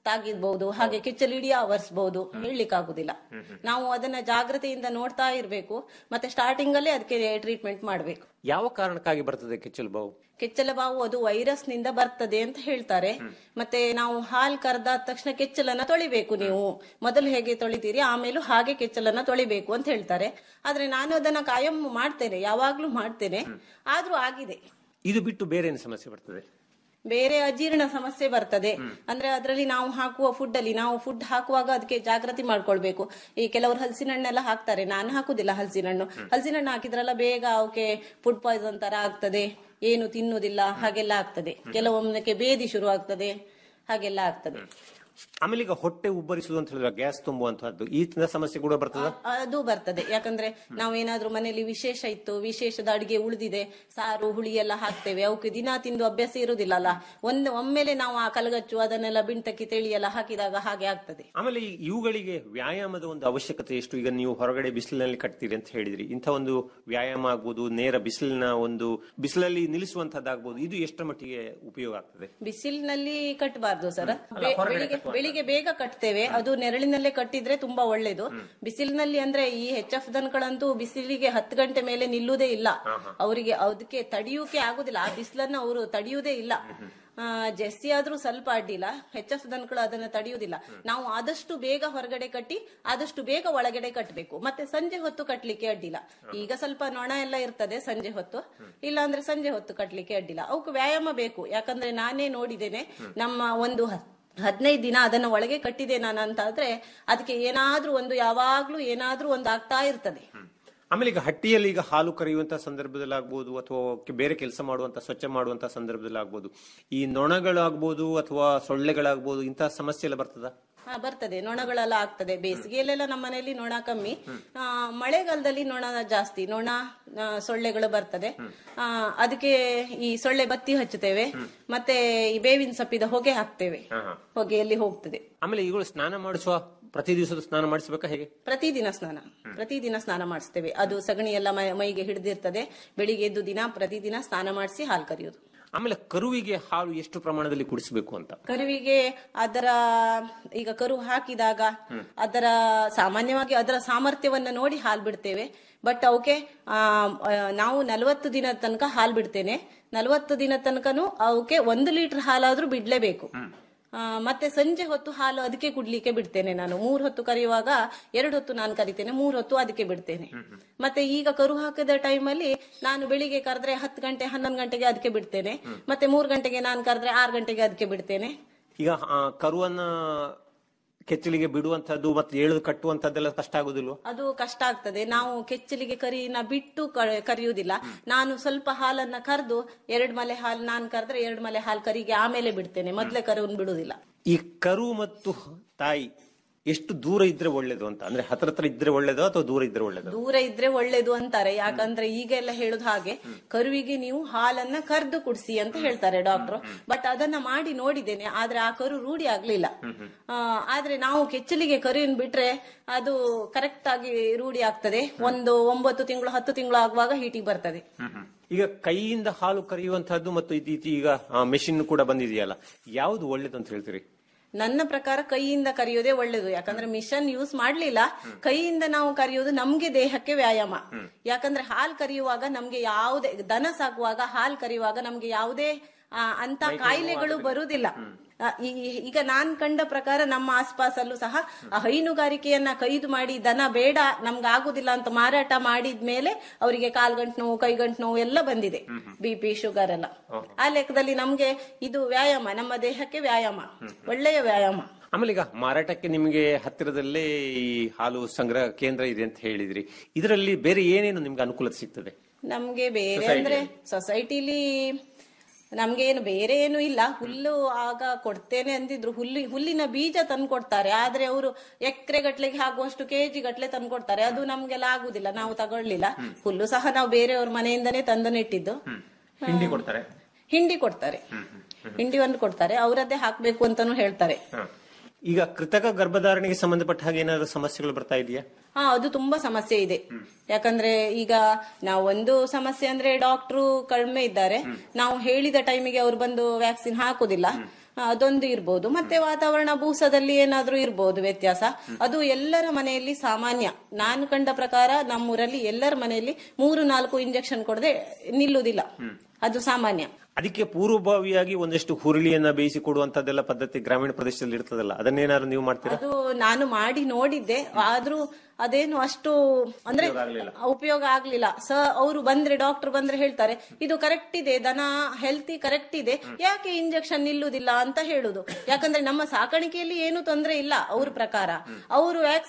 ತಾಗಿರ್ಬಹುದು ಹಾಗೆ ಕೆಚ್ಚಲು ಇಡೀ ಆವರಿಸಬಹುದು ಹೇಳಲಿಕ್ಕಾಗುದಿಲ್ಲ ನಾವು ಅದನ್ನ ಜಾಗ್ರತೆಯಿಂದ ನೋಡ್ತಾ ಇರ್ಬೇಕು ಮತ್ತೆ ಸ್ಟಾರ್ಟಿಂಗ್ ಅಲ್ಲೇ ಅದಕ್ಕೆ ಟ್ರೀಟ್ಮೆಂಟ್ ಮಾಡ್ಬೇಕು ಯಾವ ಕಾರಣಕ್ಕಾಗಿ ಬರ್ತದೆ ಕೆಚ್ಚಲು ಬಾವು ಕೆಚ್ಚಲ ಬಾವು ಅದು ವೈರಸ್ ನಿಂದ ಬರ್ತದೆ ಅಂತ ಹೇಳ್ತಾರೆ ಮತ್ತೆ ನಾವು ಹಾಲ್ ಕರೆದಾದ ತಕ್ಷಣ ಕೆಚ್ಚಲನ್ನ ತೊಳಿಬೇಕು ನೀವು ಮೊದಲು ಹೇಗೆ ತೊಳಿತೀರಿ ಆಮೇಲೂ ಹಾಗೆ ಕೆಚ್ಚಲನ್ನ ತೊಳಿಬೇಕು ಅಂತ ಹೇಳ್ತಾರೆ ಆದ್ರೆ ನಾನು ಅದನ್ನ ಕಾಯಂ ಮಾಡ್ತೇನೆ ಯಾವಾಗ್ಲೂ ಮಾಡ್ತೇನೆ ಆದ್ರೂ ಆಗಿದೆ ಇದು ಬಿಟ್ಟು ಬೇರೆ ಏನು ಸಮಸ್ಯೆ ಬರ್ತದೆ ಬೇರೆ ಅಜೀರ್ಣ ಸಮಸ್ಯೆ ಬರ್ತದೆ ಅಂದ್ರೆ ಅದರಲ್ಲಿ ನಾವು ಹಾಕುವ ಫುಡ್ ಅಲ್ಲಿ ನಾವು ಫುಡ್ ಹಾಕುವಾಗ ಅದಕ್ಕೆ ಜಾಗೃತಿ ಮಾಡ್ಕೊಳ್ಬೇಕು ಈ ಕೆಲವರು ಹಲಸಿನ ಹಣ್ಣೆಲ್ಲ ಹಾಕ್ತಾರೆ ನಾನು ಹಾಕುದಿಲ್ಲ ಹಲಸಿನ ಹಣ್ಣು ಹಲಸಿನ ಹಣ್ಣು ಹಾಕಿದ್ರಲ್ಲ ಬೇಗ ಅವಕ್ಕೆ ಫುಡ್ ಪಾಯ್ಸನ್ ತರ ಆಗ್ತದೆ ಏನು ತಿನ್ನುವುದಿಲ್ಲ ಹಾಗೆಲ್ಲ ಆಗ್ತದೆ ಕೆಲವೊಮ್ಮೆ ಬೇದಿ ಶುರು ಆಗ್ತದೆ ಹಾಗೆಲ್ಲ ಆಗ್ತದೆ ಆಮೇಲೆ ಈಗ ಹೊಟ್ಟೆ ಉಬ್ಬರಿಸುವುದು ಅಂತ ಹೇಳಿದ್ರೆ ಗ್ಯಾಸ್ ತುಂಬುವಂತಹದ್ದು ಈ ತರ ಸಮಸ್ಯೆ ಕೂಡ ಬರ್ತದ ಅದು ಬರ್ತದೆ ಯಾಕಂದ್ರೆ ನಾವೇನಾದ್ರೂ ಮನೆಯಲ್ಲಿ ವಿಶೇಷ ಇತ್ತು ವಿಶೇಷದ ಅಡಿಗೆ ಉಳಿದಿದೆ ಸಾರು ಹುಳಿ ಎಲ್ಲ ಹಾಕ್ತೇವೆ ಅವಕ್ಕೆ ದಿನ ತಿಂದು ಅಭ್ಯಾಸ ಇರುವುದಿಲ್ಲ ಅಲ್ಲ ಒಂದು ಒಮ್ಮೆಲೆ ನಾವು ಆ ಕಲಗಚ್ಚು ಅದನ್ನೆಲ್ಲ ಬಿಂಟಕ್ಕಿ ತೆಳಿ ಎಲ್ಲ ಹಾಕಿದಾಗ ಹಾಗೆ ಆಗ್ತದೆ ಆಮೇಲೆ ಈ ಇವುಗಳಿಗೆ ವ್ಯಾಯಾಮದ ಒಂದು ಅವಶ್ಯಕತೆ ಎಷ್ಟು ಈಗ ನೀವು ಹೊರಗಡೆ ಬಿಸಿಲಿನಲ್ಲಿ ಕಟ್ತೀರಿ ಅಂತ ಹೇಳಿದ್ರಿ ಇಂಥ ಒಂದು ವ್ಯಾಯಾಮ ಆಗ್ಬೋದು ನೇರ ಬಿಸಿಲಿನ ಒಂದು ಬಿಸಿಲಲ್ಲಿ ನಿಲ್ಲಿಸುವಂತದ್ದಾಗ್ಬೋದು ಇದು ಎಷ್ಟರ ಮಟ್ಟಿಗೆ ಉಪಯೋಗ ಆಗ್ತದೆ ಬಿಸಿಲಿನಲ್ಲಿ ಕಟ್ಟಬಾರ್ದು ಸರ್ ಬೆಳಿಗ್ಗೆ ಬೆಳಿಗ್ಗೆ ಬೇಗ ಕಟ್ತೇವೆ ಅದು ನೆರಳಿನಲ್ಲೇ ಕಟ್ಟಿದ್ರೆ ತುಂಬಾ ಒಳ್ಳೇದು ಬಿಸಿಲಿನಲ್ಲಿ ಅಂದ್ರೆ ಈ ಹೆಚ್ ಎಫ್ ದನಗಳಂತೂ ಬಿಸಿಲಿಗೆ ಹತ್ತು ಗಂಟೆ ಮೇಲೆ ನಿಲ್ಲುವುದೇ ಇಲ್ಲ ಅವರಿಗೆ ಅದಕ್ಕೆ ತಡೆಯೋಕೆ ಆಗುದಿಲ್ಲ ಆ ಬಿಸಿಲನ್ನ ಅವರು ತಡೆಯುವುದೇ ಇಲ್ಲ ಆ, ಜೆಸ್ಸಿ ಆದ್ರೂ ಸ್ವಲ್ಪ ಅಡ್ಡಿಲ್ಲ ಹೆಚ್ ಎಫ್ ದನಗಳು ಅದನ್ನ ತಡೆಯುವುದಿಲ್ಲ ನಾವು ಆದಷ್ಟು ಬೇಗ ಹೊರಗಡೆ ಕಟ್ಟಿ ಆದಷ್ಟು ಬೇಗ ಒಳಗಡೆ ಕಟ್ಟಬೇಕು ಮತ್ತೆ ಸಂಜೆ ಹೊತ್ತು ಕಟ್ಲಿಕ್ಕೆ ಅಡ್ಡಿಲ್ಲ ಈಗ ಸ್ವಲ್ಪ ನೊಣ ಎಲ್ಲ ಇರ್ತದೆ ಸಂಜೆ ಹೊತ್ತು ಇಲ್ಲ ಅಂದ್ರೆ ಸಂಜೆ ಹೊತ್ತು ಕಟ್ಲಿಕ್ಕೆ ಅಡ್ಡಿಲ್ಲ ಅವಕ್ಕೆ ವ್ಯಾಯಾಮ ಬೇಕು ಯಾಕಂದ್ರೆ ನಾನೇ ನೋಡಿದ್ದೇನೆ ನಮ್ಮ ಒಂದು ಹ- ಹದಿನೈದು ದಿನ ಅದನ್ನ ಒಳಗೆ ಕಟ್ಟಿದೆ ನಾನು ಅಂತ ಆದ್ರೆ ಅದಕ್ಕೆ ಏನಾದ್ರೂ ಒಂದು ಯಾವಾಗ್ಲೂ ಏನಾದ್ರೂ ಒಂದು ಆಗ್ತಾ ಇರ್ತದೆ ಆಮೇಲೆ ಈಗ ಹಟ್ಟಿಯಲ್ಲಿ ಈಗ ಹಾಲು ಕರೆಯುವಂತ ಸಂದರ್ಭದಲ್ಲಿ ಆಗ್ಬೋದು ಅಥವಾ ಕೆ- ಬೇರೆ ಕೆಲಸ ಮಾಡುವಂತ ಸ್ವಚ್ಛ ಮಾಡುವಂತ ಸಂದರ್ಭದಲ್ಲಿ ಆಗ್ಬೋದು ಈ ನೊಣಗಳಾಗ್ಬೋದು ಅಥವಾ ಸೊಳ್ಳೆಗಳಾಗ್ಬೋದು ಇಂತಹ ಸಮಸ್ಯೆ ಎಲ್ಲ ಬರ್ತದ ಹಾ ಬರ್ತದೆ ನೊಣಗಳೆಲ್ಲ ಆಗ್ತದೆ ಬೇಸಿಗೆಯಲ್ಲೆಲ್ಲ ನಮ್ಮ ಮನೆಯಲ್ಲಿ ನೊಣ ಕಮ್ಮಿ ಆ, ಮಳೆಗಾಲದಲ್ಲಿ ನೊಣ ಜಾಸ್ತಿ ನೊಣ ಆ, ಸೊಳ್ಳೆಗಳು ಬರ್ತದೆ ಆ, ಅದಕ್ಕೆ ಈ ಸೊಳ್ಳೆ ಬತ್ತಿ ಹಚ್ಚುತ್ತೇವೆ ಮತ್ತೆ ಈ ಬೇವಿನ ಸೊಪ್ಪಿದ ಹೊಗೆ ಹಾಕ್ತೇವೆ ಹೊಗೆಯಲ್ಲಿ ಹೋಗ್ತದೆ ಆಮೇಲೆ ಇವುಗಳು ಸ್ನಾನ ಮಾಡಿಸುವ ಪ್ರತಿ ದಿವಸದ ಸ್ನಾನ ಮಾಡಿಸ್ಬೇಕಾ ಹೇಗೆ ಪ್ರತಿದಿನ ಸ್ನಾನ ಪ್ರತಿದಿನ ಸ್ನಾನ ಮಾಡಿಸ್ತೇವೆ ಅದು ಸಗಣಿ ಎಲ್ಲ ಮೈ- ಮೈಗೆ ಹಿಡಿದಿರ್ತದೆ ಬೆಳಿಗ್ಗೆ ಎದ್ದು ದಿನ ಪ್ರತಿದಿನ ಸ್ನಾನ ಮಾಡಿಸಿ ಹಾಲು ಕರೆಯೋದು ಆಮೇಲೆ ಕರುವಿಗೆ ಹಾಲು ಎಷ್ಟು ಪ್ರಮಾಣದಲ್ಲಿ ಕುಡಿಸಬೇಕು ಅಂತ ಕರುವಿಗೆ ಅದರ ಈಗ ಕರು ಹಾಕಿದಾಗ ಅದರ ಸಾಮಾನ್ಯವಾಗಿ ಅದರ ಸಾಮರ್ಥ್ಯವನ್ನ ನೋಡಿ ಹಾಲು ಬಿಡ್ತೇವೆ ಬಟ್ ಅವಕ್ಕೆ ಆ, ಆ, ನಾವು ನಲವತ್ತು ದಿನ ತನಕ ಹಾಲು ಬಿಡ್ತೇನೆ ನಲವತ್ತು ದಿನ ತನಕನು ಅವಕ್ಕೆ ಒಂದು ಲೀಟರ್ ಹಾಲಾದ್ರೂ ಬಿಡ್ಲೇಬೇಕು ಆ, ಮತ್ತೆ ಸಂಜೆ ಹೊತ್ತು ಹಾಲು ಅದಕ್ಕೆ ಕುಡ್ಲಿಕ್ಕೆ ಬಿಡ್ತೇನೆ ನಾನು ಮೂರ್ ಹೊತ್ತು ಕರೆಯುವಾಗ ಎರಡು ಹೊತ್ತು ನಾನು ಕರಿತೇನೆ ಮೂರ್ ಹೊತ್ತು ಅದಕ್ಕೆ ಬಿಡ್ತೇನೆ ಮತ್ತೆ ಈಗ ಕರು ಹಾಕಿದ ಟೈಮಲ್ಲಿ ನಾನು ಬೆಳಿಗ್ಗೆ ಕರೆದ್ರೆ ಹತ್ತು ಗಂಟೆ ಹನ್ನೊಂದು ಗಂಟೆಗೆ ಅದಕ್ಕೆ ಬಿಡ್ತೇನೆ ಮತ್ತೆ ಮೂರ್ ಗಂಟೆಗೆ ನಾನು ಕರೆದ್ರೆ ಆರು ಗಂಟೆಗೆ ಅದಕ್ಕೆ ಬಿಡ್ತೇನೆ ಈಗ ಆ, ಕರುವನ್ನ ಕೆಚ್ಚಲಿಗೆ ಬಿಡುವಂತದ್ದು ಮತ್ತೆ ಎಳೆದು ಕಟ್ಟುವಂತದ್ದೆಲ್ಲ ಕಷ್ಟ ಆಗುದಿಲ್ವ ಅದು ಕಷ್ಟ ಆಗ್ತದೆ ನಾವು ಕೆಚ್ಚಲಿಗೆ ಕರಿನ ಬಿಟ್ಟು ಕ- ಕರಿಯುವುದಿಲ್ಲ ನಾನು ಸ್ವಲ್ಪ ಹಾಲನ್ನ ಕರೆದು ಎರಡ್ ಮಲೆ ಹಾಲು ನಾನು ಕರೆದ್ರೆ ಎರಡ್ ಮಲೆ ಹಾಲು ಕರಿಗೆ ಆಮೇಲೆ ಬಿಡ್ತೇನೆ ಮೊದ್ಲೇ ಕರುವನ್ನು ಬಿಡುವುದಿಲ್ಲ ಈ ಕರು ಮತ್ತು ತಾಯಿ ಎಷ್ಟು ದೂರ ಇದ್ರೆ ಒಳ್ಳೇದು ಅಂತ ಅಂದ್ರೆ ಹತ್ರ ಹತ್ರ ಇದ್ರೆ ಒಳ್ಳೇದು ಅಥವಾ ದೂರ ಇದ್ರೆ ಒಳ್ಳೇದು ದೂರ ಇದ್ರೆ ಒಳ್ಳೇದು ಅಂತಾರೆ ಯಾಕಂದ್ರೆ ಈಗೆಲ್ಲ ಹೇಳುದು ಹಾಗೆ ಕರುವಿಗೆ ನೀವು ಹಾಲನ್ನ ಕರೆದು ಕುಡಿಸಿ ಅಂತ ಹೇಳ್ತಾರೆ ಡಾಕ್ಟರ್ ಬಟ್ ಅದನ್ನ ಮಾಡಿ ನೋಡಿದ್ದೇನೆ ಆದ್ರೆ ಆ ಕರು ರೂಢಿ ಆಗ್ಲಿಲ್ಲ ಆ, ಆದ್ರೆ ನಾವು ಕೆಚ್ಚಲಿಗೆ ಕರುವಿನ ಬಿಟ್ರೆ ಅದು ಕರೆಕ್ಟ್ ಆಗಿ ರೂಢಿ ಆಗ್ತದೆ ಒಂದು ಒಂಬತ್ತು ತಿಂಗಳು ಹತ್ತು ತಿಂಗಳು ಆಗುವಾಗ ಹೀಟಿಗೆ ಬರ್ತದೆ ಈಗ ಕೈಯಿಂದ ಹಾಲು ಕರೆಯುವಂತಹದ್ದು ಮತ್ತು ಇತ್ತೀಚೆಗೆ ಈಗ ಮೆಷಿನ್ ಕೂಡ ಬಂದಿದೆಯಲ್ಲ ಯಾವುದು ಒಳ್ಳೇದು ಅಂತ ಹೇಳ್ತೀರಿ ನನ್ನ ಪ್ರಕಾರ ಕೈಯಿಂದ ಕರೆಯೋದೇ ಒಳ್ಳೇದು ಯಾಕಂದ್ರೆ ಮಿಷನ್ ಯೂಸ್ ಮಾಡ್ಲಿಲ್ಲ ಕೈಯಿಂದ ನಾವು ಕರೆಯೋದು ನಮ್ಗೆ ದೇಹಕ್ಕೆ ವ್ಯಾಯಾಮ ಯಾಕಂದ್ರೆ ಹಾಲ್ ಕರೆಯುವಾಗ ನಮ್ಗೆ ಯಾವುದೇ ದನ ಸಾಕುವಾಗ ಹಾಲ್ ಕರೆಯುವಾಗ ನಮ್ಗೆ ಯಾವುದೇ ಆ, ಅಂತ ಕಾಯಿಲೆಗಳು ಬರುವುದಿಲ್ಲ ಆ, ಈ- ಈಗ ನಾನ್ ಕಂಡ ಪ್ರಕಾರ ನಮ್ಮ ಆಸ್ಪಾಸಲ್ಲೂ ಸಹ ಆ ಹೈನುಗಾರಿಕೆಯನ್ನ ಕೈದು ಮಾಡಿ ದನ ಬೇಡ ನಮ್ಗೆ ಆಗುದಿಲ್ಲ ಅಂತ ಮಾರಾಟ ಮಾಡಿದ್ಮೇಲೆ ಅವರಿಗೆ ಕಾಲ್ಗಂಟ್ ನೋವು ಕೈಗಂಟ್ ನೋವು ಎಲ್ಲ ಬಂದಿದೆ ಬಿ ಪಿ ಶುಗರ್ ಎಲ್ಲ ಆ ಲೆಕ್ಕದಲ್ಲಿ ನಮ್ಗೆ ಇದು ವ್ಯಾಯಾಮ ನಮ್ಮ ದೇಹಕ್ಕೆ ವ್ಯಾಯಾಮ ಒಳ್ಳೆಯ ವ್ಯಾಯಾಮ ಆಮೇಲೆ ಈಗ ಮಾರಾಟಕ್ಕೆ ನಿಮಗೆ ಹತ್ತಿರದಲ್ಲೇ ಈ ಹಾಲು ಸಂಗ್ರಹ ಕೇಂದ್ರ ಇದೆ ಅಂತ ಹೇಳಿದ್ರಿ ಇದರಲ್ಲಿ ಬೇರೆ ಏನೇನು ನಿಮ್ಗೆ ಅನುಕೂಲತೆ ಸಿಗ್ತದೆ ನಮ್ಗೆ ಬೇರೆ ಅಂದ್ರೆ ಸೊಸೈಟಿಲಿ ನಮ್ಗೆ ಏನು ಬೇರೆ ಏನು ಇಲ್ಲ ಹುಲ್ಲು ಆಗ ಕೊಡ್ತೇನೆ ಅಂದಿದ್ರು ಹುಲ್ಲು ಹುಲ್ಲಿನ ಬೀಜ ತಂದು ಕೊಡ್ತಾರೆ ಆದ್ರೆ ಅವರು ಎಕರೆ ಗಟ್ಲೆಗೆ ಆಗುವಷ್ಟು ಕೆಜಿ ಗಟ್ಲೆ ತಂದು ಕೊಡ್ತಾರೆ ಅದು ನಮ್ಗೆಲ್ಲ ಆಗುದಿಲ್ಲ ನಾವು ತಗೊಳ್ಳಿಲ್ಲ ಹುಲ್ಲು ಸಹ ನಾವು ಬೇರೆಯವ್ರ ಮನೆಯಿಂದನೇ ತಂದು ನೆಟ್ಟಿದ್ದು ಹಿಂಡಿ ಕೊಡ್ತಾರೆ ಹಿಂಡಿ ಕೊಡ್ತಾರೆ ಹಿಂಡಿ ಒಂದು ಕೊಡ್ತಾರೆ ಅವರದ್ದೇ ಹಾಕ್ಬೇಕು ಅಂತಾನು ಹೇಳ್ತಾರೆ ಈಗ ಕೃತಕ ಗರ್ಭಧಾರಣೆಗೆ ಸಂಬಂಧಪಟ್ಟ ಹಾಗೆ ಏನಾದ್ರು ಸಮಸ್ಯೆಗಳು ಬರ್ತಾ ಇದೆಯಾ ಹಾ ಅದು ತುಂಬಾ ಸಮಸ್ಯೆ ಇದೆ ಯಾಕಂದ್ರೆ ಈಗ ನಾವು ಒಂದು ಸಮಸ್ಯೆ ಅಂದ್ರೆ ಡಾಕ್ಟ್ರು ಕಡಿಮೆ ಇದ್ದಾರೆ ನಾವು ಹೇಳಿದ ಟೈಮಿಗೆ ಅವ್ರು ಬಂದು ವ್ಯಾಕ್ಸಿನ್ ಹಾಕುದಿಲ್ಲ ಅದೊಂದು ಇರ್ಬೋದು ಮತ್ತೆ ವಾತಾವರಣ ಭೂಸದಲ್ಲಿ ಏನಾದ್ರೂ ಇರ್ಬೋದು ವ್ಯತ್ಯಾಸ ಅದು ಎಲ್ಲರ ಮನೆಯಲ್ಲಿ ಸಾಮಾನ್ಯ ನಾನು ಕಂಡ ಪ್ರಕಾರ ನಮ್ಮೂರಲ್ಲಿ ಎಲ್ಲರ ಮನೆಯಲ್ಲಿ ಮೂರು ನಾಲ್ಕು ಇಂಜೆಕ್ಷನ್ ಕೊಡದೆ ನಿಲ್ಲುವುದಿಲ್ಲ ಅದು ಸಾಮಾನ್ಯ ಅದಕ್ಕೆ ಪೂರ್ವಭಾವಿಯಾಗಿ ಒಂದಷ್ಟು ಹುರುಳಿಯನ್ನ ಬೇಯಿಸಿ ಕೊಡುವಂತದ್ದೆಲ್ಲ ಪದ್ಧತಿ ಗ್ರಾಮೀಣ ಪ್ರದೇಶದಲ್ಲಿ ಇರ್ತದಲ್ಲ ಅದನ್ನೇನಾದ್ರು ನೀವು ಮಾಡ್ತೀರಾ ಅದು ನಾನು ಮಾಡಿ ನೋಡಿದ್ದೆ ಆದ್ರೂ ಅದೇನು ಅಷ್ಟು ಅಂದ್ರೆ ಉಪಯೋಗ ಆಗ್ಲಿಲ್ಲ. ಉಪಯೋಗ ಆಗ್ಲಿಲ್ಲ ಸ ಅವರು ಬಂದ್ರೆ ಡಾಕ್ಟರ್ ಬಂದ್ರೆ ಹೇಳ್ತಾರೆ ಇದು ಕರೆಕ್ಟ್ ಇದೆ ದನ ಹೆಲ್ತಿ ಕರೆಕ್ಟ್ ಇದೆ ಯಾಕೆ ಇಂಜೆಕ್ಷನ್ ನಿಲ್ಲುವುದಿಲ್ಲ ಅಂತ ಹೇಳುದು ಯಾಕಂದ್ರೆ ನಮ್ಮ ಸಾಕಾಣಿಕೆಯಲ್ಲಿ ಏನು ತೊಂದರೆ ಇಲ್ಲ ಅವ್ರ ಪ್ರಕಾರ ಅವರು